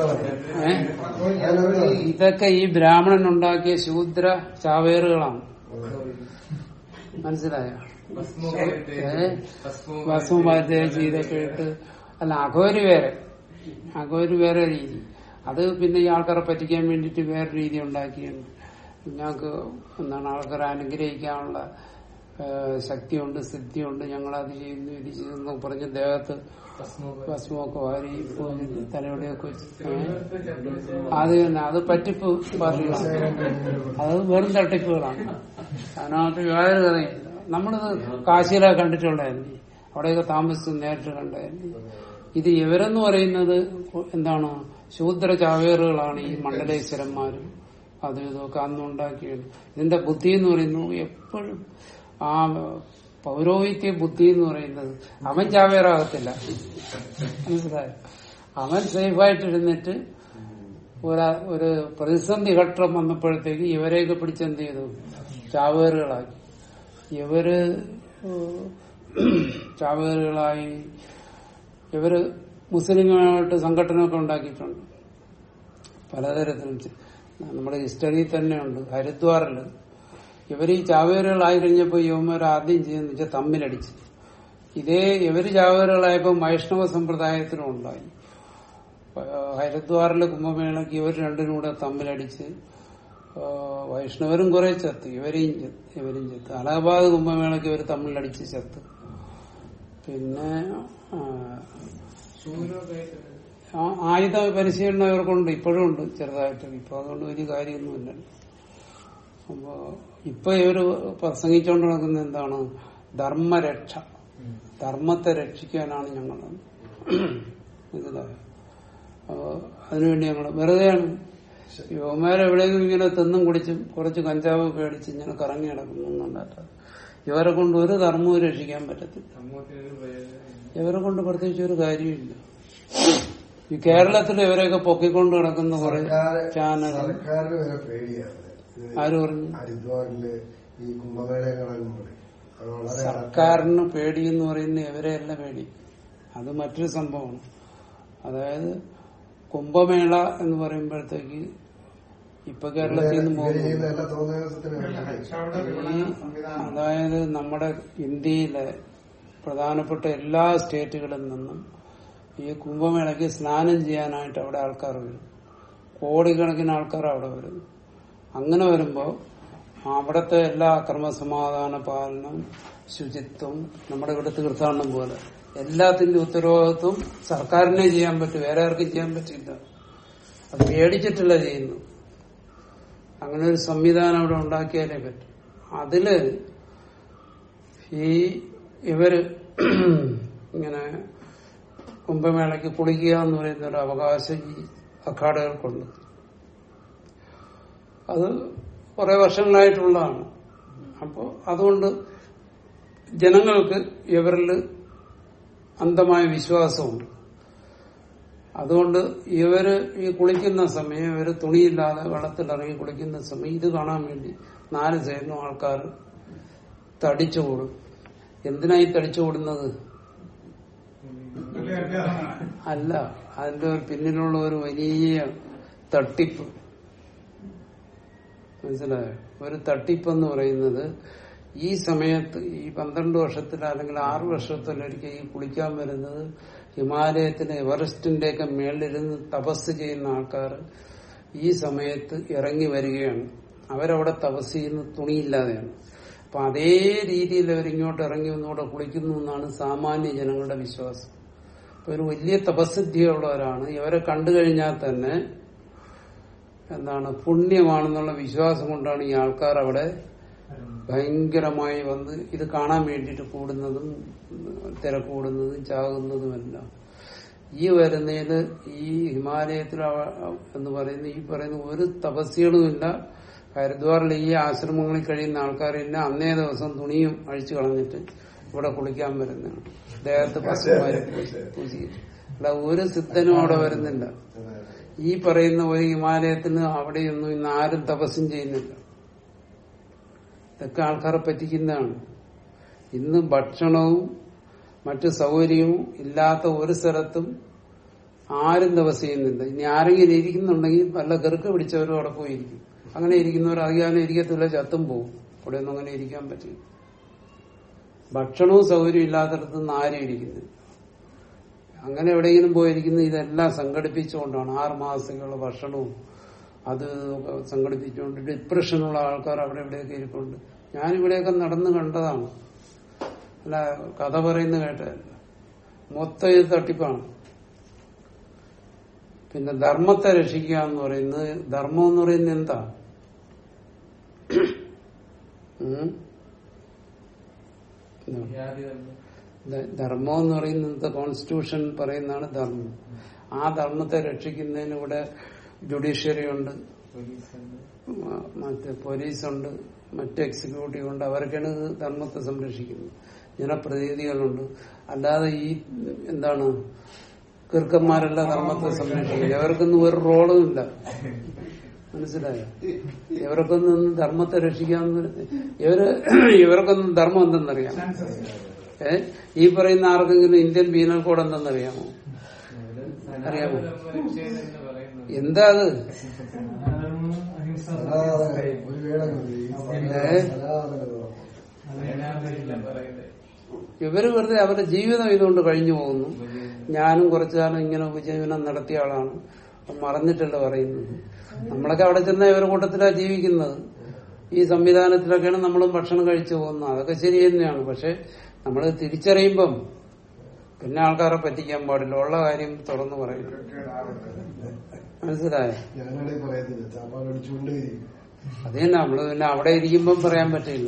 ഏ? ഇതൊക്കെ ഈ ബ്രാഹ്മണൻ ഉണ്ടാക്കിയ ശൂദ്ര ചാവേറുകളാണ് മനസ്സിലായോ ഏ? ഭസ്മപാദ്യം ഇതൊക്കെ ഇട്ട് അല്ല അഘോര് വേറെ അഘോര് വേറെ രീതി അത് പിന്നെ ഈ ആൾക്കാരെ പറ്റിക്കാൻ വേണ്ടിയിട്ട് വേറെ രീതി ഉണ്ടാക്കിയാണ് ഞങ്ങൾക്ക് എന്താണ് ആൾക്കാരെ അനുഗ്രഹിക്കാനുള്ള ഏ, ശക്തിയുണ്ട് സിദ്ധിയുണ്ട് ഞങ്ങൾ അത് ചെയ്യുന്നു ഇത് ചെയ്യുന്നു പറഞ്ഞ് ദേഹത്ത് ഭസ്മമൊക്കെ വാരി പൂജിച്ച് തലയോടെയൊക്കെ വെച്ച് ഏ? അത് തന്നെ അത് പറ്റിപ്പ് പാർട്ടികളാണ് അത് വെറും തട്ടിപ്പുകളാണ് അതിനകത്ത് യാതൊരു കഥയില്ല നമ്മളിത് കാശിയിലെ കണ്ടിട്ടുള്ളതല്ലേ അവിടെയൊക്കെ താമസിച്ച് നേരിട്ട് കണ്ടതല്ലേ ഇത് ഇവരെന്ന് പറയുന്നത് എന്താണ് ശൂദ്ര ചാവേറുകളാണ് ഈ മണ്ഡലേശ്വരന്മാരും അതും ഇതൊക്കെ അന്ന് ഉണ്ടാക്കിയത് ഇതിന്റെ ബുദ്ധി എന്ന് പറയുന്നത് എപ്പോഴും ആ പൗരോഹിത്യ ബുദ്ധി എന്ന് പറയുന്നത് അവൻ ചാവേറാകത്തില്ല മനസ്സിലായോ അവൻ സേഫായിട്ടിരുന്നിട്ട് ഒരു ഒരു പ്രതിസന്ധി ഘട്ടം വന്നപ്പോഴത്തേക്ക് ഇവരെയൊക്കെ പിടിച്ചെന്ത് ചെയ്തു ചാവേറുകളാക്കി ഇവര് ഏഹ്, ചാവേറുകളായി ഇവര് മുസ്ലിങ്ങളുമായിട്ട് സംഘടനയൊക്കെ ഉണ്ടാക്കിയിട്ടുണ്ട് പലതരത്തിലും ചെ- നമ്മുടെ ഹിസ്റ്ററിയിൽ തന്നെയുണ്ട് ഹരിദ്വാറിൽ ഇവർ ഈ ചാവേറുകളായി കഴിഞ്ഞപ്പോൾ യുവന്മാർ ആദ്യം ചെയ്യുന്ന വെച്ചാൽ തമ്മിലടിച്ച് ഇതേ ഇവര് ചാവേറുകളായപ്പോൾ വൈഷ്ണവ സമ്പ്രദായത്തിനും ഉണ്ടായി ഏഹ് ഹരിദ്വാറിലെ കുംഭമേളയ്ക്ക് ഇവർ രണ്ടിനും കൂടെ തമ്മിലടിച്ച് ഏഹ് വൈഷ്ണവരും കുറെ ചത്ത് ഇവരെയും ചത്ത് ഇവരും ചത്ത് അലഹബാദ് കുംഭമേളയ്ക്ക് ഇവർ തമ്മിലടിച്ച് ചത്ത് പിന്നെ ആ, ആ, ആയുധ പരിശീലനം ഇവർക്കുണ്ട് ഇപ്പോഴും ഉണ്ട് ചെറുതായിട്ട് ഇപ്പൊ അതുകൊണ്ട് വലിയ കാര്യമൊന്നുമില്ല അപ്പോ ഇപ്പൊ ഇവര് പ്രസംഗിച്ചുകൊണ്ട് നടക്കുന്നത് എന്താണ് ധർമ്മരക്ഷ ധർമ്മത്തെ രക്ഷിക്കാനാണ് ഞങ്ങൾ മനസ്സിലായോ അപ്പോ അതിനുവേണ്ടി ഞങ്ങൾ വെറുതെയാണ് യുവമാരെ എവിടെയെങ്കിലും ഇങ്ങനെ തിന്നും കുടിച്ചും കുറച്ച് കഞ്ചാവ് പേടിച്ച് ഇങ്ങനെ കറങ്ങി നടക്കുന്നല്ലാത്ത ഇവരെ കൊണ്ട് ഒരു ധർമ്മവും രക്ഷിക്കാൻ പറ്റത്തില്ല ഇവരെ കൊണ്ട് പ്രത്യേകിച്ച് ഒരു കാര്യമില്ല ഈ കേരളത്തിൽ ഇവരെയൊക്കെ പൊക്കിക്കൊണ്ട് കിടക്കുന്ന കുറെ ചാനൽ
സർക്കാരിന് വരെ പേടിയാണ് ഇത്
ആര് പറഞ്ഞു
ഹരിദ്വാറില് ഈ കുംഭമേളയെ നടക്കുമ്പോൾ അത് വളരെ
സർക്കാരിന് പേടി എന്ന് പറയുന്ന ഇവരെയല്ല പേടി അത് മറ്റൊരു സംഭവമാണ് അതായത് കുംഭമേള എന്ന് പറയുമ്പോഴത്തേക്ക് ഇപ്പൊ കേരളത്തിൽ നിന്ന്
ഇവര്
പോകുന്നു
ചെയ്യുന്ന എല്ലാ തോന്നിയാസത്തിനും
കച്ചവട വിപണന സംവിധാനം
അതായത് നമ്മുടെ ഇന്ത്യയിലെ പ്രധാനപ്പെട്ട എല്ലാ സ്റ്റേറ്റുകളിൽ നിന്നും ഈ കുംഭമേളയ്ക്ക് സ്നാനം ചെയ്യാനായിട്ട് അവിടെ ആൾക്കാർ വരും കോടിക്കണക്കിന് ആൾക്കാർ അവിടെ വരും അങ്ങനെ വരുമ്പോൾ അവിടുത്തെ എല്ലാ ക്രമസമാധാന പാലനം ശുചിത്വം നമ്മുടെ ഇവിടെ തീർത്ഥാടനം പോലെ എല്ലാത്തിന്റെ ഉത്തരവാദിത്വം സർക്കാരിനെ ചെയ്യാൻ പറ്റും വേറെ ആർക്കും ചെയ്യാൻ പറ്റില്ല അത് പേടിച്ചിട്ടല്ല ചെയ്യുന്നു അങ്ങനെ ഒരു സംവിധാനം അവിടെ ഉണ്ടാക്കിയാലേ പറ്റും അതില് ഈ ഇവര് ഇങ്ങനെ കുംഭമേളയ്ക്ക് കുളിക്കുക എന്ന് പറയുന്ന ഒരു അവകാശം ഈ അഖാഡകൾക്കുണ്ട് അത് കുറെ വർഷങ്ങളായിട്ടുള്ളതാണ് അപ്പോൾ അതുകൊണ്ട് ജനങ്ങൾക്ക് ഇവരിൽ അന്ധമായ വിശ്വാസമുണ്ട് അതുകൊണ്ട് ഇവര് ഈ കുളിക്കുന്ന സമയം ഇവര് തുണിയില്ലാതെ വെള്ളത്തിലിറങ്ങി കുളിക്കുന്ന സമയം ഇത് കാണാൻ വേണ്ടി നാല് സൈഡിലും ആൾക്കാർ തടിച്ചുകൂടും എന്തിനായി തടിച്ചുകൂടുന്നത്
വലിയ വ്യത്യാസമാണ്
അല്ല അതിന്റെ ഒരു പിന്നിലുള്ള ഒരു വലിയ തട്ടിപ്പ് മനസ്സിലായോ ഒരു തട്ടിപ്പ് എന്ന് പറയുന്നത് ഈ സമയത്ത് ഈ പന്ത്രണ്ട് വർഷത്തിൽ അല്ലെങ്കിൽ ആറ് വർഷത്തിലൊരിക്കൽ ഈ കുളിക്കാൻ വരുന്നത് ഹിമാലയത്തിന് എവറസ്റ്റിന്റെ ഒക്കെ മേളിലിരുന്ന് തപസ് ചെയ്യുന്ന ആൾക്കാർ ഈ സമയത്ത് ഇറങ്ങി വരികയാണ് അവരവിടെ തപസ് ചെയ്യുന്ന തുണിയില്ലാതെയാണ് അപ്പൊ അതേ രീതിയിൽ അവരിങ്ങോട്ട് ഇറങ്ങി ഒന്നുകൂടെ കുളിക്കുന്നു എന്നാണ് സാമാന്യ ജനങ്ങളുടെ വിശ്വാസം അപ്പൊ ഒരു വലിയ തപസ്സിദ്ധിയുള്ളവരാണ് ഇവരെ കണ്ടു കഴിഞ്ഞാൽ തന്നെ എന്താണ് പുണ്യമാണെന്നുള്ള വിശ്വാസം കൊണ്ടാണ് ഈ ആൾക്കാർ അവിടെ ഭയങ്കരമായി വന്ന് ഇത് കാണാൻ വേണ്ടിയിട്ട് കൂടുന്നതും തിരക്കൂടുന്നതും ചാകുന്നതുമെല്ലാം ഈ വരുന്നതിൽ ഈ ഹിമാലയത്തിൽ അവ- എന്ന് പറയുന്ന ഈ പറയുന്ന ഒരു തപസ്യകളുമില്ല ഹരിദ്വാറിൽ ഈ ആശ്രമങ്ങളിൽ കഴിയുന്ന ആൾക്കാരില്ല അന്നേ ദിവസം തുണിയും അഴിച്ചു കളഞ്ഞിട്ട് ഇവിടെ കുളിക്കാൻ വരുന്നതാണ് ദേഹത്ത് പശുമാരെ പൂജിക്കും അല്ല ഒരു സിദ്ധനും അവിടെ വരുന്നില്ല ഈ പറയുന്ന ഒരു ഹിമാലയത്തിന് അവിടെയൊന്നും ഇന്ന് ആരും തപസ്സും ചെയ്യുന്നില്ല ഇതൊക്കെ ആൾക്കാരെ പറ്റിക്കുന്നതാണ് ഇന്ന് ഭക്ഷണവും മറ്റു സൗകര്യവും ഇല്ലാത്ത ഒരു സ്ഥലത്തും ആരും തപസ് ചെയ്യുന്നില്ല ഇനി ആരെങ്കിലും ഇരിക്കുന്നുണ്ടെങ്കിൽ വല്ല ഗർക്ക പിടിച്ചവരും അവിടെ പോയിരിക്കും അങ്ങനെ ഇരിക്കുന്നവർ അധികാരം ഇരിക്കത്തില്ല ചത്തും പോകും അവിടെ ഒന്നും അങ്ങനെ ഇരിക്കാൻ പറ്റില്ല ഭക്ഷണവും സൗകര്യവും ഇല്ലാത്തടത്ത് നിന്ന് ആരും ഇരിക്കുന്നില്ല അങ്ങനെ എവിടെയെങ്കിലും പോയിരിക്കുന്ന ഇതെല്ലാം സംഘടിപ്പിച്ചുകൊണ്ടാണ് ആറ് മാസത്തേക്കുള്ള ഭക്ഷണവും അത് സംഘടിപ്പിച്ചുകൊണ്ട് ഡിപ്രഷനുള്ള ആൾക്കാർ അവിടെ ഇവിടെയൊക്കെ ഇരിപ്പുണ്ട് ഞാനിവിടെയൊക്കെ നടന്നു കണ്ടതാണ് അല്ല കഥ പറയുന്ന കേട്ടതല്ല മൊത്തം ഇത് തട്ടിപ്പാണ് പിന്നെ ധർമ്മത്തെ രക്ഷിക്കുക എന്ന് പറയുന്നത് ധർമ്മം എന്ന് പറയുന്നത് എന്താ ഉം? എന്താ? ധ- ധർമ്മം എന്ന് പറയുന്നത് കോൺസ്റ്റിറ്റ്യൂഷൻ പറയുന്നതാണ് ധർമ്മം ആ ധർമ്മത്തെ രക്ഷിക്കുന്നതിന് ഇവിടെ ജുഡീഷ്യറി ഉണ്ട് മ- മറ്റ് പോലീസുണ്ട് മറ്റ് എക്സിക്യൂട്ടീവ് ഉണ്ട് അവരൊക്കെയാണ് ഇത് ധർമ്മത്തെ സംരക്ഷിക്കുന്നത് ജനപ്രതിനിധികളുണ്ട് അല്ലാതെ ഈ എന്താണ് കിർക്കന്മാരല്ല ധർമ്മത്തെ സംരക്ഷിക്കുന്നത് ഇവർക്കൊന്നും ഒരു റോളും ഇല്ല മനസ്സിലായോ ഇവർക്കൊന്നും ധർമ്മത്തെ രക്ഷിക്കാന്ന് ഇവര് ഇവർക്കൊന്നും ധർമ്മം എന്തെന്നറിയാം ഏ ഈ പറയുന്ന ആർക്കെങ്കിലും ഇന്ത്യൻ പീനൽ കോഡ് എന്തെന്നറിയാമോ അറിയാമോ എന്താ അത്
ഒരു വേടങ്ങ്
ഏ?
സനാതനതോ.
ഇവര് വെറുതെ അവരുടെ ജീവിതം ഇതുകൊണ്ട് കഴിഞ്ഞു പോകുന്നു ഞാനും കുറച്ചു കാലം ഇങ്ങനെ ഉപജീവനം നടത്തിയ ആളാണ് അത് മറന്നിട്ടല്ല പറയുന്നത് നമ്മളൊക്കെ അവിടെ ചെന്ന ഇവരുടെ കൂട്ടത്തിലാണ് ജീവിക്കുന്നത് ഈ സംവിധാനത്തിലൊക്കെയാണ് നമ്മളും ഭക്ഷണം കഴിച്ചു പോകുന്നത് അതൊക്കെ ശരി തന്നെയാണ് പക്ഷെ നമ്മൾ തിരിച്ചറിയുമ്പം പിന്നെ ആൾക്കാരെ പറ്റിക്കാൻ പാടില്ല ഉള്ള കാര്യം തുറന്നു പറയും മനസ്സിലായോ
ഞാനാണെങ്കിൽ പറയത്തില്ല ചാപ്പാട് അടിച്ചുകൊണ്ടേയിരിക്കും
അത് തന്നെ നമ്മള് പിന്നെ അവിടെ ഇരിക്കുമ്പം പറയാൻ പറ്റില്ല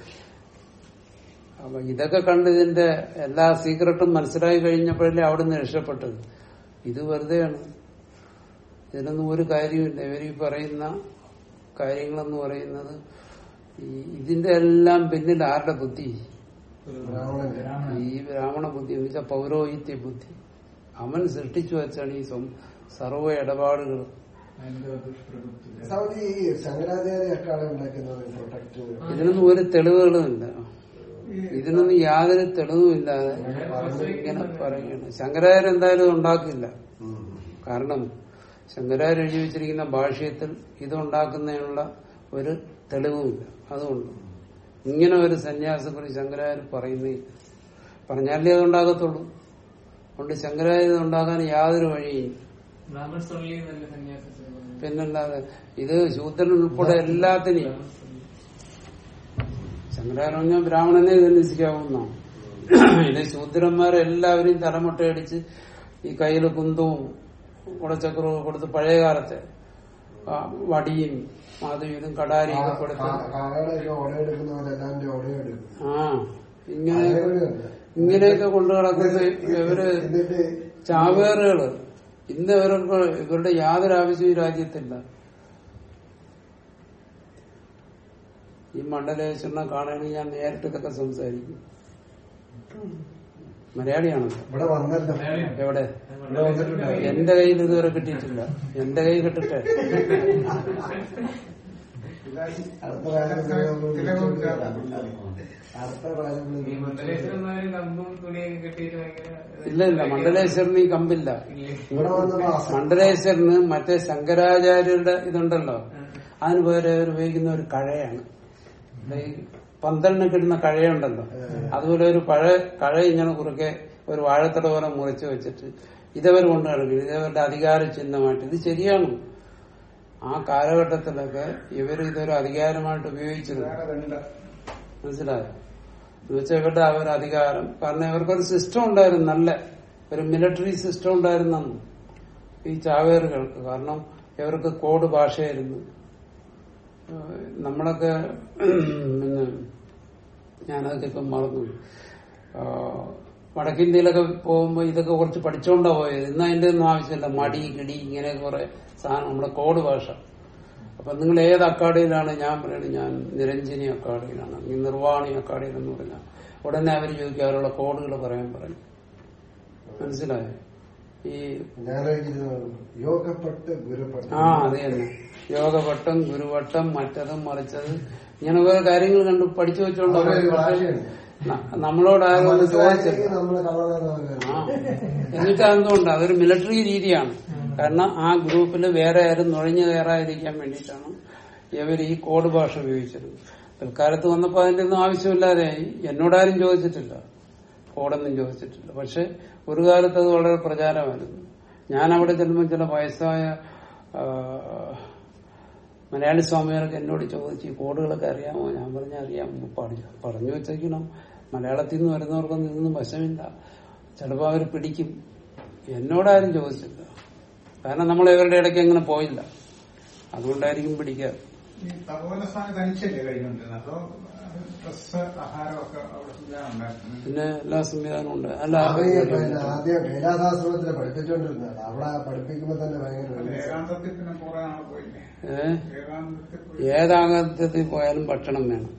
അപ്പൊ ഇതൊക്കെ കണ്ട് ഇതിന്റെ എല്ലാ സീക്രട്ടും മനസ്സിലായി കഴിഞ്ഞപ്പോഴല്ലേ അവിടുന്ന് രക്ഷപ്പെട്ടത് ഇത് വെറുതെയാണ് ഇതിനൊന്നും ഒരു കാര്യമില്ല ഇവർ ഈ പറയുന്ന കാര്യങ്ങളെന്ന് പറയുന്നത് ഈ ഇതിന്റെ എല്ലാം പിന്നിൽ ആരുടെ ബുദ്ധി
രാവണന്റെ
ഈ ബ്രാഹ്മണ ബുദ്ധി എന്ന് വെച്ചാൽ പൗരോഹിത്യ ബുദ്ധി അവൻ സൃഷ്ടിച്ചു വെച്ചാണ് ഈ സ്വം- സർവ്വ ഇടപാടുകൾ
സൗദി ഈ ശങ്കരാചാര്യ അക്കാടെ ഉണ്ടാക്കുന്നത് പ്രൊട്ടക്ട്
ഇതിനൊന്നും ഒരു തെളിവുകളുമില്ല ഇതിനൊന്നും യാതൊരു തെളിവുമില്ലാതെ ഇങ്ങനെ പറയുകയാണ് ശങ്കരാചാര്യ എന്തായാലും ഉണ്ടാക്കില്ല കാരണം ശങ്കരാചാര്യ എഴുതി വെച്ചിരിക്കുന്ന ഭാഷ്യത്തിൽ ഇതുണ്ടാക്കുന്നതിനുള്ള ഒരു തെളിവുമില്ല അതുകൊണ്ട് ഇങ്ങനെ ഒരു സന്യാസക്കുറിച്ച് ശങ്കരാചാര്യ പറയുന്നില്ല പറഞ്ഞാലേ അത് ഉണ്ടാകത്തുള്ളൂ അതുകൊണ്ട് ശങ്കരാചാര്യ ഇത് ഉണ്ടാകാൻ യാതൊരു വഴിയും
ബ്രാഹ്മൺസ് only എന്നല്ല സന്യാസത്തിന് പറഞ്ഞത്.
പിന്നല്ലാതെ ഇത് ശൂദ്രൻ ഉൾപ്പെടെ എല്ലാത്തിനെയും ശങ്കരാചാര്യ പറഞ്ഞാൽ ബ്രാഹ്മണനെ സന്യസിക്കാവുന്നതാണ് ഇത് ശൂദ്രന്മാരെ എല്ലാവരെയും തലമുട്ടയടിച്ച് ഈ കയ്യിൽ കുന്തവും കുടച്ചക്രവും കൊടുത്ത് പഴയ കാലത്തെ ആ, വടിയും അതും ഇതും കടാരിയൊക്കെ കൊടുത്ത്
കാളയുടെ ഓടയെടുക്കുന്നവരെല്ലാം ഓടയെടുക്കും
ആ ഇങ്ങനെ ഇങ്ങനെയൊക്കെ കൊണ്ടു നടക്കുന്ന ഇവര്
എന്നിട്ട്
ചാവേറുകള് ഇന്ന് ഇവർക്ക് ഇവരുടെ യാതൊരു ആവശ്യവും ഈ രാജ്യത്തില്ല ഈ മണ്ഡലേശ്വരനെ കാണുകയാണെങ്കിൽ ഞാൻ നേരിട്ട് ഇതൊക്കെ സംസാരിക്കും മലയാളിയാണല്ലോ
ഇവിടെ വന്നല്ലോ
എവിടെ
ഇവിടെ വന്നിട്ടുണ്ടായി
എന്റെ കയ്യിൽ ഇതുവരെ കിട്ടിയിട്ടില്ല എന്റെ കൈ കിട്ടട്ടെ
അടുത്ത പ്രാവശ്യം അടുത്ത പ്രാവശ്യം
ഈ മണ്ഡലേശ്വരന്മാര് കമ്പും തുണിയൊക്കെ കെട്ടിയിട്ട് ഭയങ്കര
ഇല്ല ഇല്ല മണ്ഡലേശ്വരന് ഈ കമ്പില്ല
ഇല്ലേ?
ഇവിടെ വന്നപ്പോ അസ-
മണ്ഡലേശ്വരന് മറ്റേ ശങ്കരാചാര്യരുടെ ഇതുണ്ടല്ലോ അതിന് പകരം അവർ ഉപയോഗിക്കുന്ന ഒരു കഴയാണ് ഈ പന്തലിന് കിട്ടുന്ന കഴയുണ്ടല്ലോ അതുപോലെ ഒരു പഴ കഴ ഇങ്ങനെ കുറുക്കെ ഒരു വാഴത്തട പോലെ മുറിച്ച് വെച്ചിട്ട് ഇതവർ കൊണ്ട് നടക്കും ഇതവരുടെ അധികാര ചിഹ്നമായിട്ട് ഇത് ശരിയാണ് ആ കാലഘട്ടത്തിലൊക്കെ ഇവർ ഇതൊരു അധികാരമായിട്ട് ഉപയോഗിച്ചിരുന്നു
വേറെ ഇതുണ്ട്.
മനസ്സിലായോ എന്നുവെച്ചാൽ ഇവരുടെ ആ ഒരു അധികാരം കാരണം ഇവർക്കൊരു സിസ്റ്റം ഉണ്ടായിരുന്നു നല്ല ഒരു മിലിറ്ററി സിസ്റ്റം ഉണ്ടായിരുന്നു അന്ന്. ഈ ചാവേറുകൾക്ക് കാരണം ഇവർക്ക് കോഡ് ഭാഷയായിരുന്നു ഏഹ് നമ്മളൊക്കെ പിന്നെ ഞാനതൊക്കെ ഇപ്പം മറന്നു ആഹ് വടക്കിന്ത്യയിലൊക്കെ പോകുമ്പോൾ ഇതൊക്കെ കുറച്ച് പഠിച്ചോണ്ടാ പോയത് ഇന്ന് അതിന്റെ ഒന്നും ആവശ്യമില്ല മടി കിടി ഇങ്ങനെ കുറെ സാധനം നമ്മുടെ കോഡ് ഭാഷ അപ്പൊ നിങ്ങൾ ഏത് അക്കാഡയിലാണ് ഞാൻ പറയുന്നത് ഞാൻ നിരഞ്ജനി അക്കാഡയിലാണ് അല്ലെങ്കിൽ നിർവാണി അക്കാഡയിൽ എന്ന് പറഞ്ഞാൽ ഉടനെ അവർ ചോദിക്കും അവരുടെ കോഡുകൾ പറയാൻ പറയും മനസ്സിലായോ ഈ
ഞാനായിരിക്കുന്നു യോഗപ്പെട്ട് ഗുരുപ്പെട്ട്
ആ അത് തന്നെ യോഗവട്ടം ഗുരുവട്ടം മറ്റതും മറിച്ചത് ഇങ്ങനെ കുറെ കാര്യങ്ങൾ കണ്ട് പഠിച്ചു വെച്ചോണ്ടോ
അവരൊരു ഭാഷയുണ്ട്.
നമ്മളോട് ആരും ഒന്ന് ചോദിച്ചില്ല
നമ്മള്
ആ എന്നിട്ട് അതെന്തുകൊണ്ട് അതൊരു മിലിറ്ററി രീതിയാണ് കാരണം ആ ഗ്രൂപ്പിൽ വേറെ ആരും നുഴഞ്ഞു കയറാതിരിക്കാൻ വേണ്ടിയിട്ടാണ് ഇവർ ഈ കോഡ് ഭാഷ ഉപയോഗിച്ചത് പിൽക്കാലത്ത് വന്നപ്പോൾ അതിന്റെ ഒന്നും ആവശ്യമില്ലാതെയായി എന്നോടാരും ചോദിച്ചിട്ടില്ല കോഡൊന്നും ചോദിച്ചിട്ടില്ല പക്ഷെ ഒരു കാലത്ത് അത് വളരെ പ്രചാരമായിരുന്നു ഞാൻ അവിടെ ചെല്ലുമ്പോൾ ചില വയസ്സായ ആ, മലയാളി സ്വാമികൾക്ക് എന്നോട് ചോദിച്ചു ഈ കോഡുകളൊക്കെ അറിയാമോ ഞാൻ പറഞ്ഞ അറിയാം പഠി- പറഞ്ഞു വെച്ചേക്കണം മലയാളത്തിൽ നിന്ന് വരുന്നവർക്കൊന്നും ഇതൊന്നും വശമില്ല ചിലപ്പോൾ അവർ പിടിക്കും എന്നോടാരും ചോദിച്ചില്ല കാരണം നമ്മൾ ഇവരുടെ ഇടയ്ക്ക് അങ്ങനെ പോയില്ല അതുകൊണ്ടായിരിക്കും പിടിക്കാറ്
ഈ തപോലസ്ഥാനം തനിച്ചല്ലേ കഴിഞ്ഞുകൊണ്ടിരുന്നത് അതോ ഡ്രസ് ആഹാരമൊക്കെ അവിടെ സംവിധാനം ഉണ്ടായിരുന്നു
പിന്നെ എല്ലാ സംവിധാനവും ഉണ്ട് അല്ല
പിന്നെ ആദ്യം കൈലാസാശ്രമത്തിലെ പഠിപ്പിച്ചുകൊണ്ടിരുന്നതാണ് അവിടെ പഠിപ്പിക്കുമ്പോ തന്നെ ഭയങ്കര
അല്ല,
വലിയ
ഏകാന്തത്തിൽ പിന്നെ കുറെ നാൾ പോയില്ലേ
ഏഹ്
ഏകാന്തത്തിൽ പോയി
ഏതാകത്തിൽ പോയാലും ഭക്ഷണം വേണം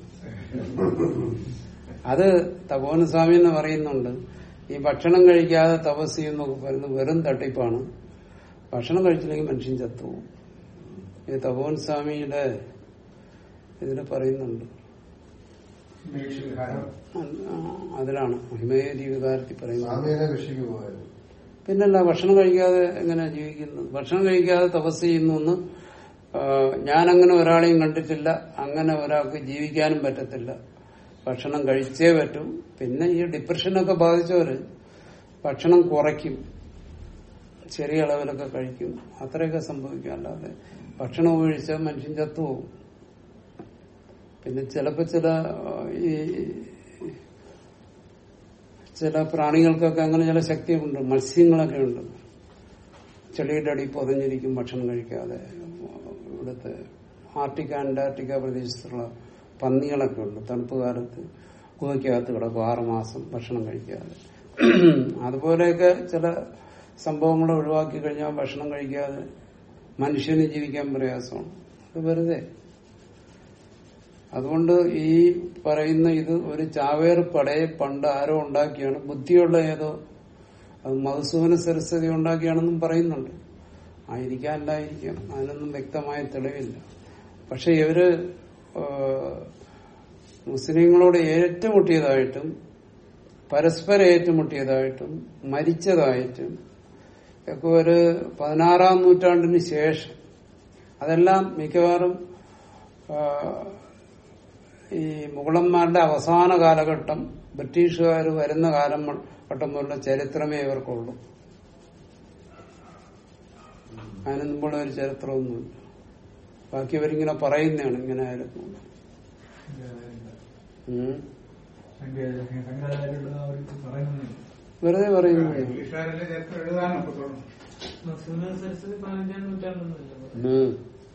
അത് തപോനസ്വാമി എന്ന് പറയുന്നുണ്ട് ഈ ഭക്ഷണം കഴിക്കാതെ തപസ് ചെയ്യുന്നൊക്കെ പറയുന്നത് വെറും തട്ടിപ്പാണ് ഭക്ഷണം കഴിച്ചില്ലെങ്കിൽ മനുഷ്യൻ ചത്തുപോകും ഈ തപോൻ സ്വാമിയുടെ ഇതിൽ പറയുന്നുണ്ട്
വീക്ഷവിഹാരം
ആ, അതിലാണ് മഹിമേതി വികാരത്തിൽ പറയുന്നത്
സ്വാമിയെ രക്ഷിക്ക് പോകായിരുന്നു
പിന്നല്ല ഭക്ഷണം കഴിക്കാതെ എങ്ങനെ ജീവിക്കുന്നത് ഭക്ഷണം കഴിക്കാതെ തപസ് ചെയ്യുന്നു എന്ന് ആ, ഞാനങ്ങനെ ഒരാളെയും കണ്ടിട്ടില്ല അങ്ങനെ ഒരാൾക്ക് ജീവിക്കാനും പറ്റത്തില്ല ഭക്ഷണം കഴിച്ചേ പറ്റൂ പിന്നെ ഈ ഡിപ്രഷനൊക്കെ ബാധിച്ചവര് ഭക്ഷണം കുറയ്ക്കും ചെറിയ അളവിലൊക്കെ കഴിക്കും അത്രയൊക്കെ സംഭവിക്കും അല്ലാതെ ഭക്ഷണം ഉപയോഗിച്ചാൽ മനുഷ്യൻ ചത്തുപോകും പിന്നെ ചിലപ്പോ ചില ആ, ഈ ചില പ്രാണികൾക്കൊക്കെ അങ്ങനെ ചില ശക്തിയൊക്കെ ഉണ്ട് മത്സ്യങ്ങളൊക്കെ ഉണ്ട് ചെളിയുടെ അടി പൊതഞ്ഞിരിക്കും ഭക്ഷണം കഴിക്കാതെ ഇവിടുത്തെ ആർട്ടിക്ക അന്റാർട്ടിക്ക പ്രദേശത്തുള്ള പന്നികളൊക്കെ ഉണ്ട് തണുപ്പ് കാലത്ത് കുവയ്ക്കകത്ത് കിടക്കും ആറുമാസം ഭക്ഷണം കഴിക്കാതെ അതുപോലെയൊക്കെ ചില സംഭവങ്ങൾ ഒഴിവാക്കി കഴിഞ്ഞാൽ ഭക്ഷണം കഴിക്കാതെ മനുഷ്യന് ജീവിക്കാൻ പ്രയാസമാണ് അത് വെറുതെ അതുകൊണ്ട് ഈ പറയുന്ന ഇത് ഒരു ചാവേർ പടയെ പണ്ട് ആരോ ഉണ്ടാക്കിയാണ് ബുദ്ധിയുള്ള ഏതോ അത് മധുസൂദന സരസ്വതി ഉണ്ടാക്കിയാണെന്നും പറയുന്നുണ്ട് ആയിരിക്കാമല്ലായിരിക്കാം അതിനൊന്നും വ്യക്തമായ തെളിവില്ല പക്ഷെ ഇവര് ആ, മുസ്ലിങ്ങളോട് ഏറ്റുമുട്ടിയതായിട്ടും പരസ്പരം ഏറ്റുമുട്ടിയതായിട്ടും മരിച്ചതായിട്ടും ഒക്കെ ഒരു പതിനാറാം നൂറ്റാണ്ടിന് ശേഷം അതെല്ലാം മിക്കവാറും ആ, ഈ മുഗളന്മാരുടെ അവസാന കാലഘട്ടം ബ്രിട്ടീഷുകാർ വരുന്ന കാലം മു- ഘട്ടം മുതലുള്ള ചരിത്രമേ ഇവർക്കുള്ളൂ അതിന് മുമ്പുള്ള ഒരു ചരിത്രമൊന്നുമില്ല ബാക്കി അവരിങ്ങനെ പറയുന്നതാണ് ഇങ്ങനെ ആയിരുന്നു ഉം.
ശങ്കരാചാര്യരുടെ അവർ പറയുന്നത്
വെറുതെ പറയുന്നു
ഇംഗ്ലീഷുകാരല്ലേ ചരിത്രം എഴുതാനൊക്കെ തുടങ്ങും
മസൂദ് സരസ്വതി പതിനഞ്ചാം നൂറ്റാണ്ടൊന്നുമില്ല
ഉം.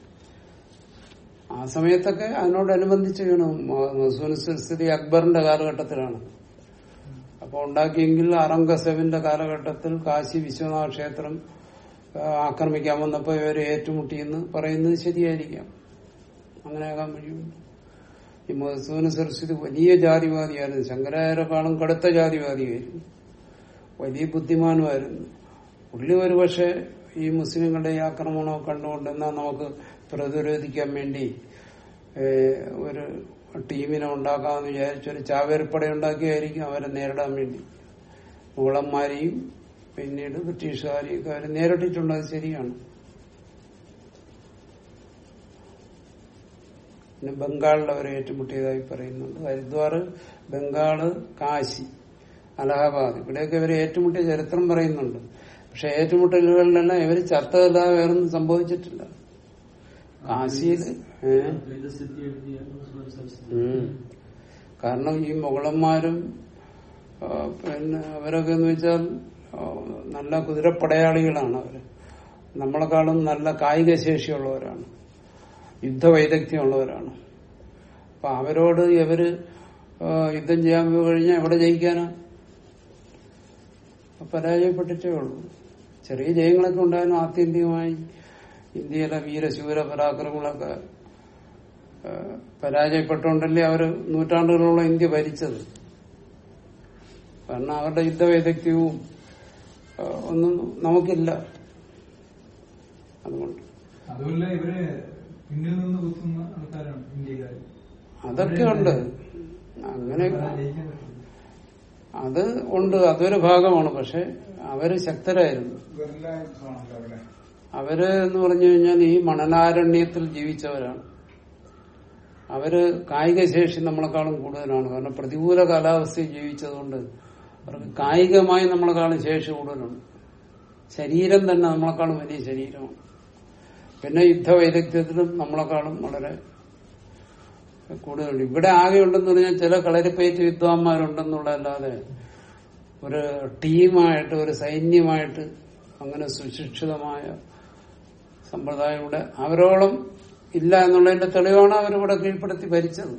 ആ സമയത്തൊക്കെ അതിനോടനുബന്ധിച്ച് വീണു സ്ഥിതി അക്ബറിന്റെ കാലഘട്ടത്തിലാണ് അപ്പൊ ഉണ്ടാക്കിയെങ്കിൽ ഔറംഗസേബിന്റെ കാലഘട്ടത്തിൽ കാശി വിശ്വനാഥ ക്ഷേത്രം ആ, ആക്രമിക്കാൻ വന്നപ്പോ ഇവര് ഏറ്റുമുട്ടിയെന്ന് പറയുന്നത് ശരിയായിരിക്കാം അങ്ങനെയാകാൻ വഴിയുണ്ട് ഈ മധുസൂന സരസ്വതി വലിയ ജാതിവാദിയായിരുന്നു ശങ്കരാചാര്യക്കാളും കടുത്ത ജാതിവാദിയായിരുന്നു വലിയ ബുദ്ധിമാനുമായിരുന്നു പുള്ളി ഒരു പക്ഷെ ഈ മുസ്ലിങ്ങളുടെ ഈ ആക്രമണമൊക്കെ കണ്ടുകൊണ്ട് എന്നാ നമുക്ക് പ്രതിരോധിക്കാൻ വേണ്ടി ഏഹ്, ഒരു ടീമിനെ ഉണ്ടാക്കാമെന്ന് വിചാരിച്ചൊരു ചാവേർപ്പട ഉണ്ടാക്കിയായിരിക്കും അവരെ നേരിടാൻ വേണ്ടി മുഗളന്മാരെയും പിന്നീട് ബ്രിട്ടീഷുകാരെയും ഒക്കെ അവർ നേരിട്ടിട്ടുണ്ട് അത് ശരിയാണ് പിന്നെ ബംഗാളിൽ അവർ ഏറ്റുമുട്ടിയതായി പറയുന്നുണ്ട് ഹരിദ്വാർ ബംഗാള് കാശി അലഹാബാദ് ഇവിടെയൊക്കെ ഇവർ ഏറ്റുമുട്ടിയ ചരിത്രം പറയുന്നുണ്ട് പക്ഷെ ഏറ്റുമുട്ടലുകളിലെല്ലാം ഇവർ ചത്തതല്ലാതെ വേറൊന്നും സംഭവിച്ചിട്ടില്ല കാശിയിൽ ഏഹ് ഉം. കാരണം ഈ മുഗളന്മാരും ആ, പിന്നെ അവരൊക്കെ എന്ന് വെച്ചാൽ ആ, നല്ല കുതിരപ്പടയാളികളാണ് അവര് നമ്മളെക്കാളും നല്ല കായിക ശേഷിയുള്ളവരാണ് യുദ്ധവൈദഗ്ധ്യമുള്ളവരാണ് അപ്പൊ അവരോട് ഇവര് ആ, യുദ്ധം ചെയ്യാൻ പോയി കഴിഞ്ഞാൽ എവിടെ ജയിക്കാനാ അപ്പൊ പരാജയപ്പെട്ടിട്ടേ ഉള്ളൂ ചെറിയ ജയങ്ങളൊക്കെ ഉണ്ടായിരുന്നു ആത്യന്തികമായി ഇന്ത്യയിലെ വീരശൂര പരാക്രമങ്ങളൊക്കെ ആ, പരാജയപ്പെട്ടുകൊണ്ടല്ലേ അവര് നൂറ്റാണ്ടുകളോളം ഇന്ത്യ ഭരിച്ചത് കാരണം അവരുടെ യുദ്ധവൈദഗ്ധ്യവും ആ, ഒന്നും നമുക്കില്ല അതുകൊണ്ട്
അതുമല്ല ഇവര് പിന്നിൽ നിന്ന് കുത്തുന്ന ആൾക്കാരാണ് ഇന്ത്യക്കാർ
അതൊക്കെ ഉണ്ട് അങ്ങനെ
ജയിക്കാൻ പറ്റില്ല
അത് ഉണ്ട് അതൊരു ഭാഗമാണ് പക്ഷെ അവര് ശക്തരായിരുന്നു
ഗറില്ല യുദ്ധമാണല്ലോ അവിടെ
അവര് എന്ന് പറഞ്ഞു കഴിഞ്ഞാൽ ഈ മണലാരണ്യത്തിൽ ജീവിച്ചവരാണ് അവര് കായിക ശേഷി നമ്മളെക്കാളും കൂടുതലാണ് കാരണം പ്രതികൂല കാലാവസ്ഥയിൽ ജീവിച്ചതുകൊണ്ട് അവർക്ക് കായികമായി നമ്മളെക്കാളും ശേഷി കൂടുതലുണ്ട് ശരീരം തന്നെ നമ്മളെക്കാളും വലിയ ശരീരമാണ് പിന്നെ യുദ്ധവൈദഗ്ധ്യത്തിലും നമ്മളെക്കാളും വളരെ കൂടുതലുണ്ട് ഇവിടെ ആകെ ഉണ്ടെന്ന് പറഞ്ഞാൽ ചില കളരിപ്പയറ്റ് വിദ്വാൻമാരുണ്ടെന്നുള്ളതല്ലാതെ ഒരു ടീമായിട്ട് ഒരു സൈന്യമായിട്ട് അങ്ങനെ സുശിക്ഷിതമായ സമ്പ്രദായം ഇവിടെ അവരോളം ഇല്ല എന്നുള്ളതിന്റെ തെളിവാണ് അവരിവിടെ കീഴ്പ്പെടുത്തി ഭരിച്ചത്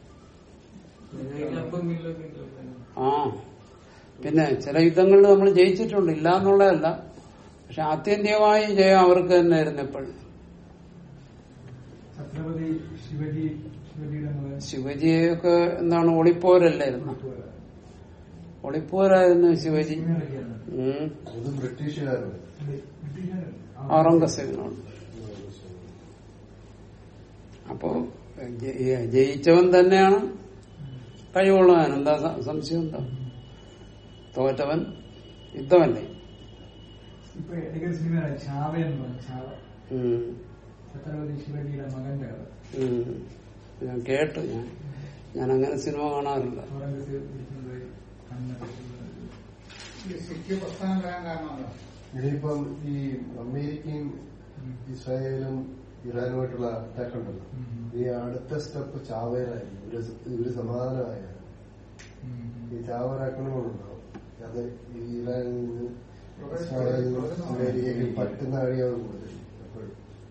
അപ്പം മില്ലൊക്കെ ഉണ്ടല്ലോ.
ആ പിന്നെ ചില യുദ്ധങ്ങളിൽ നമ്മൾ ജയിച്ചിട്ടുണ്ട് ഇല്ല എന്നുള്ളതല്ല പക്ഷെ ആത്യന്തികമായി ജയം അവർക്ക് തന്നെ ആയിരുന്നു എപ്പോഴും
ഛത്രപതി ശിവജി ശിവജിയുടെ മകൻ
ശിവജിയൊക്കെ എന്താണ് ഒളിപ്പോരല്ലായിരുന്നു ഒളിപ്പോരായിരുന്നു ശിവജി
സിനിമയിലൊക്കെയാണ്.
ഉം.
അത് ബ്രിട്ടീഷുകാരുടെ
ബ്രിട്ടീഷുകാരൻ.
ഔറംഗസേബിനോട് അപ്പോ ജ- ജയിച്ചവൻ തന്നെയാണ് കഴിവുള്ളവൻ എന്താ സ- സംശയം എന്താ തോറ്റവൻ യുദ്ധമല്ലേ
ഇപ്പൊ ഇടയ്ക്കൊരു സിനിമയാണ് ചാവ എന്ന് പറഞ്ഞു ചാവ
ഉം.
ഛത്രപതി ശിവജിയുടെ മകന്റെ കഥ
ഉം. ഞാൻ കേട്ടു ഞാൻ ഞാൻ അങ്ങനെ സിനിമ കാണാറില്ല
ഔറംഗസേബ് ഇരിക്കുന്നത് കണ്ണൊക്കെ
ഈ സിഖ് പ്രസ്ഥാനം വരാൻ കാരണമല്ലോ
ഇനിയിപ്പം ഈ അമേരിക്കയും ഇസ്രായേലും ഇറാനുമായിട്ടുള്ള അറ്റാക്ക് ഉണ്ടല്ലോ ഈ അടുത്ത സ്റ്റെപ്പ് ചാവേറായിരിക്കും ഇവര് ഇവര് സമാധാനമായ ഈ ചാവേർ ആക്രമണങ്ങളുണ്ടാവും അത് ഈ ഇറാനിൽ നിന്ന് ഇസ്രായേലിനും അമേരിക്കയ്ക്ക് പറ്റുന്ന വഴിയാണ് കൂടുതൽ എപ്പോഴും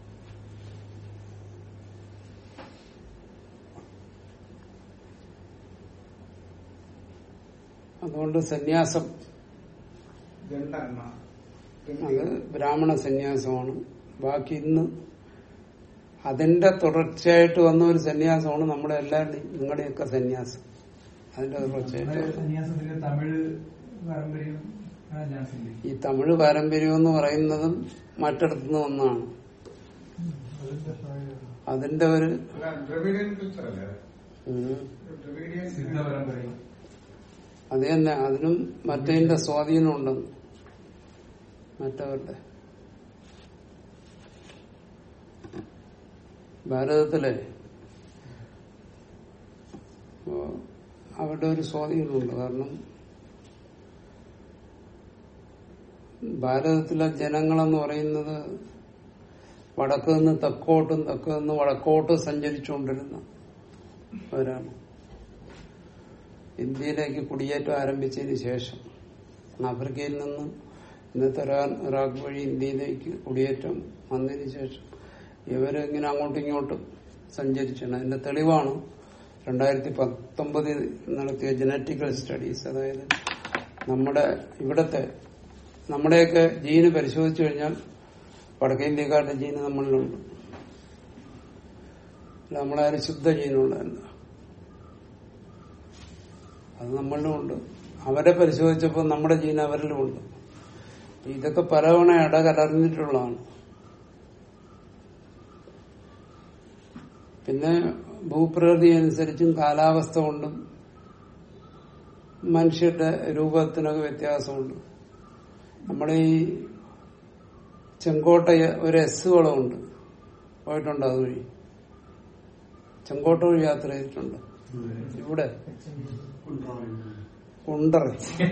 അതുകൊണ്ട് സന്യാസം
ഗണ്ഡന്മ
അത് ബ്രാഹ്മണ സന്യാസമാണ് ബാക്കി ഇന്ന് അതിന്റെ തുടർച്ചയായിട്ട് വന്ന ഒരു സന്യാസമാണ് നമ്മുടെ എല്ലാവരുടെയും നിങ്ങളുടെയൊക്കെ സന്യാസം അതിന്റെ തുടർച്ചയായിട്ട്
സന്യാസത്തിന്റെ തമിഴ് പാരമ്പര്യം കാണാൻ ചാൻസ് ഇല്ലേ
ഈ തമിഴ് പാരമ്പര്യം എന്ന് പറയുന്നതും മറ്റിടത്തുനിന്ന് ഒന്നാണ്
അതിന്റെ സഹായം
അതിന്റെ ഒരു
അല്ല ദ്രവിഡിയൻ കൾച്ചർ അല്ലേ
ഉം,
ദ്രവിഡിയൻ സിദ്ധ പരമ്പരയും
അത് തന്നെ അതിനും മറ്റതിന്റെ സ്വാധീനം ഉണ്ടെന്ന് മറ്റവരുടെ ഭാരതത്തിലെ ഓ, അവരുടെ ഒരു സ്വാധീനമുണ്ട് കാരണം ഭാരതത്തിലെ ജനങ്ങളെന്ന് പറയുന്നത് വടക്ക് നിന്ന് തെക്കോട്ടും തെക്ക് നിന്ന് വടക്കോട്ടും സഞ്ചരിച്ചുകൊണ്ടിരുന്ന അവരാണ് ഇന്ത്യയിലേക്ക് കുടിയേറ്റം ആരംഭിച്ചതിന് ശേഷം ആഫ്രിക്കയിൽ നിന്ന് ഇന്നത്തെ ഇറാൻ- ഇറാഖ് വഴി ഇന്ത്യയിലേക്ക് കുടിയേറ്റം വന്നതിന് ശേഷം ഇവരിങ്ങനെ അങ്ങോട്ടും ഇങ്ങോട്ടും സഞ്ചരിച്ചാണ് അതിന്റെ തെളിവാണ് രണ്ടായിരത്തി പത്തൊമ്പതിൽ നടത്തിയ ജനറ്റിക്കൽ സ്റ്റഡീസ് അതായത് നമ്മുടെ ഇവിടത്തെ നമ്മുടെയൊക്കെ ജീന് പരിശോധിച്ചു കഴിഞ്ഞാൽ വടക്കേ ഇന്ത്യക്കാരുടെ ജീന് നമ്മളിലുണ്ട് അല്ല, നമ്മളാരും ശുദ്ധ ജീനുള്ളതല്ല അത് നമ്മളിലും ഉണ്ട് അവരെ പരിശോധിച്ചപ്പോൾ നമ്മുടെ ജീൻ അവരിലും ഉണ്ട് ഇതൊക്കെ പലവണ ഇടകലർന്നിട്ടുള്ളതാണ് പിന്നെ ഭൂപ്രകൃതി അനുസരിച്ചും കാലാവസ്ഥ കൊണ്ടും മനുഷ്യരുടെ രൂപത്തിനൊക്കെ വ്യത്യാസമുണ്ട് നമ്മുടെ ഈ ചെങ്കോട്ട ഒരു എസ് വളമുണ്ട് പോയിട്ടുണ്ട് അതുവഴി ചെങ്കോട്ട വഴി യാത്ര ചെയ്തിട്ടുണ്ട് ഇവിടെ കുണ്ടറ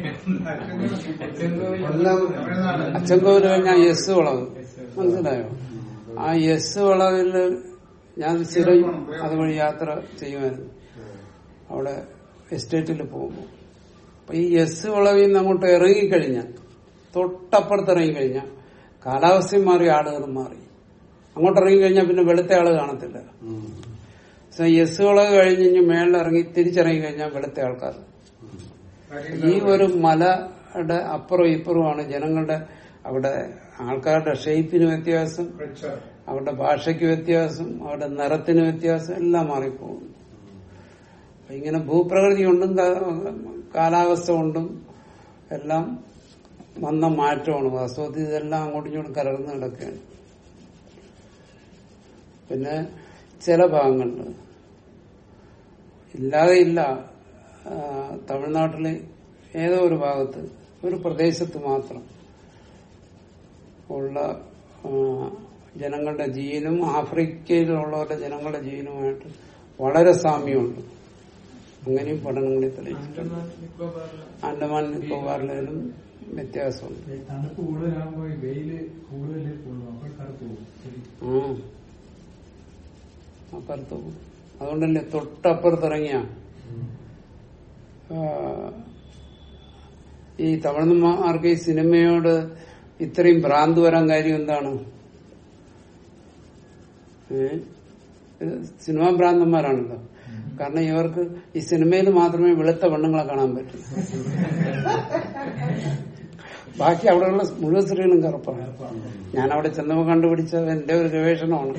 അച്ചൻകോവിൽ കഴിഞ്ഞാൽ എസ് വളവ് മനസ്സിലായോ ആ എസ് വളവില് ഞാൻ സ്ഥിരം അതുവഴി യാത്ര ചെയ്യുമായിരുന്നു അവിടെ എസ്റ്റേറ്റിൽ പോകുമ്പോൾ അപ്പൊ ഈ എസ് വളവിൽ നിന്ന് അങ്ങോട്ട് ഇറങ്ങിക്കഴിഞ്ഞാൽ തൊട്ടപ്പുറത്ത് ഇറങ്ങിക്കഴിഞ്ഞാൽ കാലാവസ്ഥയും മാറി ആളുകളും മാറി അങ്ങോട്ട് ഇറങ്ങിക്കഴിഞ്ഞാൽ പിന്നെ വെളുത്ത ആള് കാണത്തില്ല സോ എസ് വളവ് കഴിഞ്ഞ് ഇനി മേളിൽ ഇറങ്ങി തിരിച്ചിറങ്ങി കഴിഞ്ഞാൽ വെളുത്ത ആൾക്കാർ ഈ ഒരു മലയുടെ അപ്പുറം ഇപ്പുറമാണ് ജനങ്ങളുടെ അവിടെ ആൾക്കാരുടെ ഷേപ്പിന് വ്യത്യാസം അവരുടെ ഭാഷയ്ക്ക് വ്യത്യാസം അവരുടെ നിറത്തിന് വ്യത്യാസം എല്ലാം മാറിപ്പോകും അപ്പൊ ഇങ്ങനെ ഭൂപ്രകൃതി കൊണ്ടും കാ- കാലാവസ്ഥ കൊണ്ടും എല്ലാം വന്ന മാറ്റമാണ് വാസ്തവത്തിൽ ഇതെല്ലാം അങ്ങോട്ടും ഇങ്ങോട്ടും കലർന്ന് കിടക്കുകയാണ് പിന്നെ ചില ഭാഗങ്ങളിൽ ഇല്ലാതെ ഇല്ല ആ, തമിഴ്നാട്ടിലെ ഏതോ ഒരു ഭാഗത്ത് ഒരു പ്രദേശത്ത് മാത്രം ഉള്ള ആ, ജനങ്ങളുടെ ജീനും ആഫ്രിക്കയിലുള്ളവരുടെ ജനങ്ങളുടെ ജീനുമായിട്ട് വളരെ സാമ്യമുണ്ട് അങ്ങനെയും പഠനങ്ങളിൽ തെളിയിച്ചു
ആൻഡമാൻ നിക്കോബാറിലെ
ആൻഡമാൻ നിക്കോബാറിലും വ്യത്യാസമുണ്ട്
ഈ തണുപ്പ് കൂടുതലാകുമ്പോ ഈ വെയില് കൂടുതൽ കൊള്ളും അപ്പോൾ കറുത്തു പോകും ശരി
ആ അപ്പുറത്ത് പോകും. അതുകൊണ്ടല്ലേ തൊട്ടപ്പുറത്തിറങ്ങിയ ആ, ഈ തമിഴന്മാർക്ക് ഈ സിനിമയോട് ഇത്രയും ഭ്രാന്ത് വരാൻ കാര്യം എന്താണ് ഏ? ഇത് സിനിമാ ഭ്രാന്തന്മാരാണല്ലോ കാരണം ഇവർക്ക് ഈ സിനിമയിൽ മാത്രമേ വെളുത്ത പെണ്ണുങ്ങളെ കാണാൻ പറ്റൂ ബാക്കി അവിടെയുള്ള മുഴുവൻ സ്ത്രീകളും കറുപ്പാണ് ഞാൻ അവിടെ ചെന്നപ്പോ കണ്ടുപിടിച്ചത് എന്റെ ഒരു ഗവേഷണമാണ്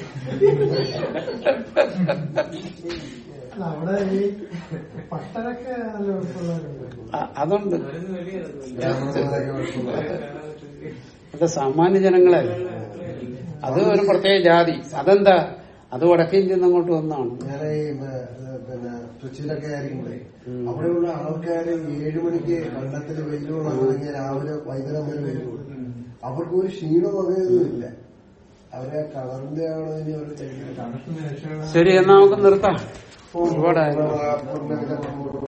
അല്ല, അവിടെ ഈ പട്ടരൊക്കെ നല്ല വെളുപ്പുള്ളവരുണ്ട്
അ- അതുണ്ട്
അവരൊന്നും വലിയ ഇതൊന്നുമില്ല.
ബ്രാഹ്മണന്മാരൊക്കെ വെളുപ്പുള്ള
കാണാൻ പറ്റും.
അത് സാമാന്യ ജനങ്ങളെ അത് ഒരു പ്രത്യേക ജാതി അതെന്താ അത് വടക്കേ ഇന്ത്യയിൽ നിന്ന് അങ്ങോട്ട് വന്നാണ്
ഞാൻ ഈ മ- ഇത് പിന്നെ കൊച്ചിയിലൊക്കെ ആയിരിക്കുമ്പോഴേ അവിടെയുള്ള ആൾക്കാര് ഏഴു മണിക്ക് കണ്ടത്തിൽ വെയിൽ കൊള്ളാൻ തുടങ്ങി രാവിലെ വൈകുന്നേരം വരെ വെയിൽ കൊള്ളും അവർക്ക് ഒരു ക്ഷീണമോ അങ്ങനെയൊന്നും ഇല്ല അവരെ കളറിന്റെ ആണോ ഇനി അവർ
തണുപ്പിന് രക്ഷപ്പെടാൻ
ശരി എന്നാ നമുക്ക് നിർത്താം ഒരുപാടായി
കഴിക്കുന്നത്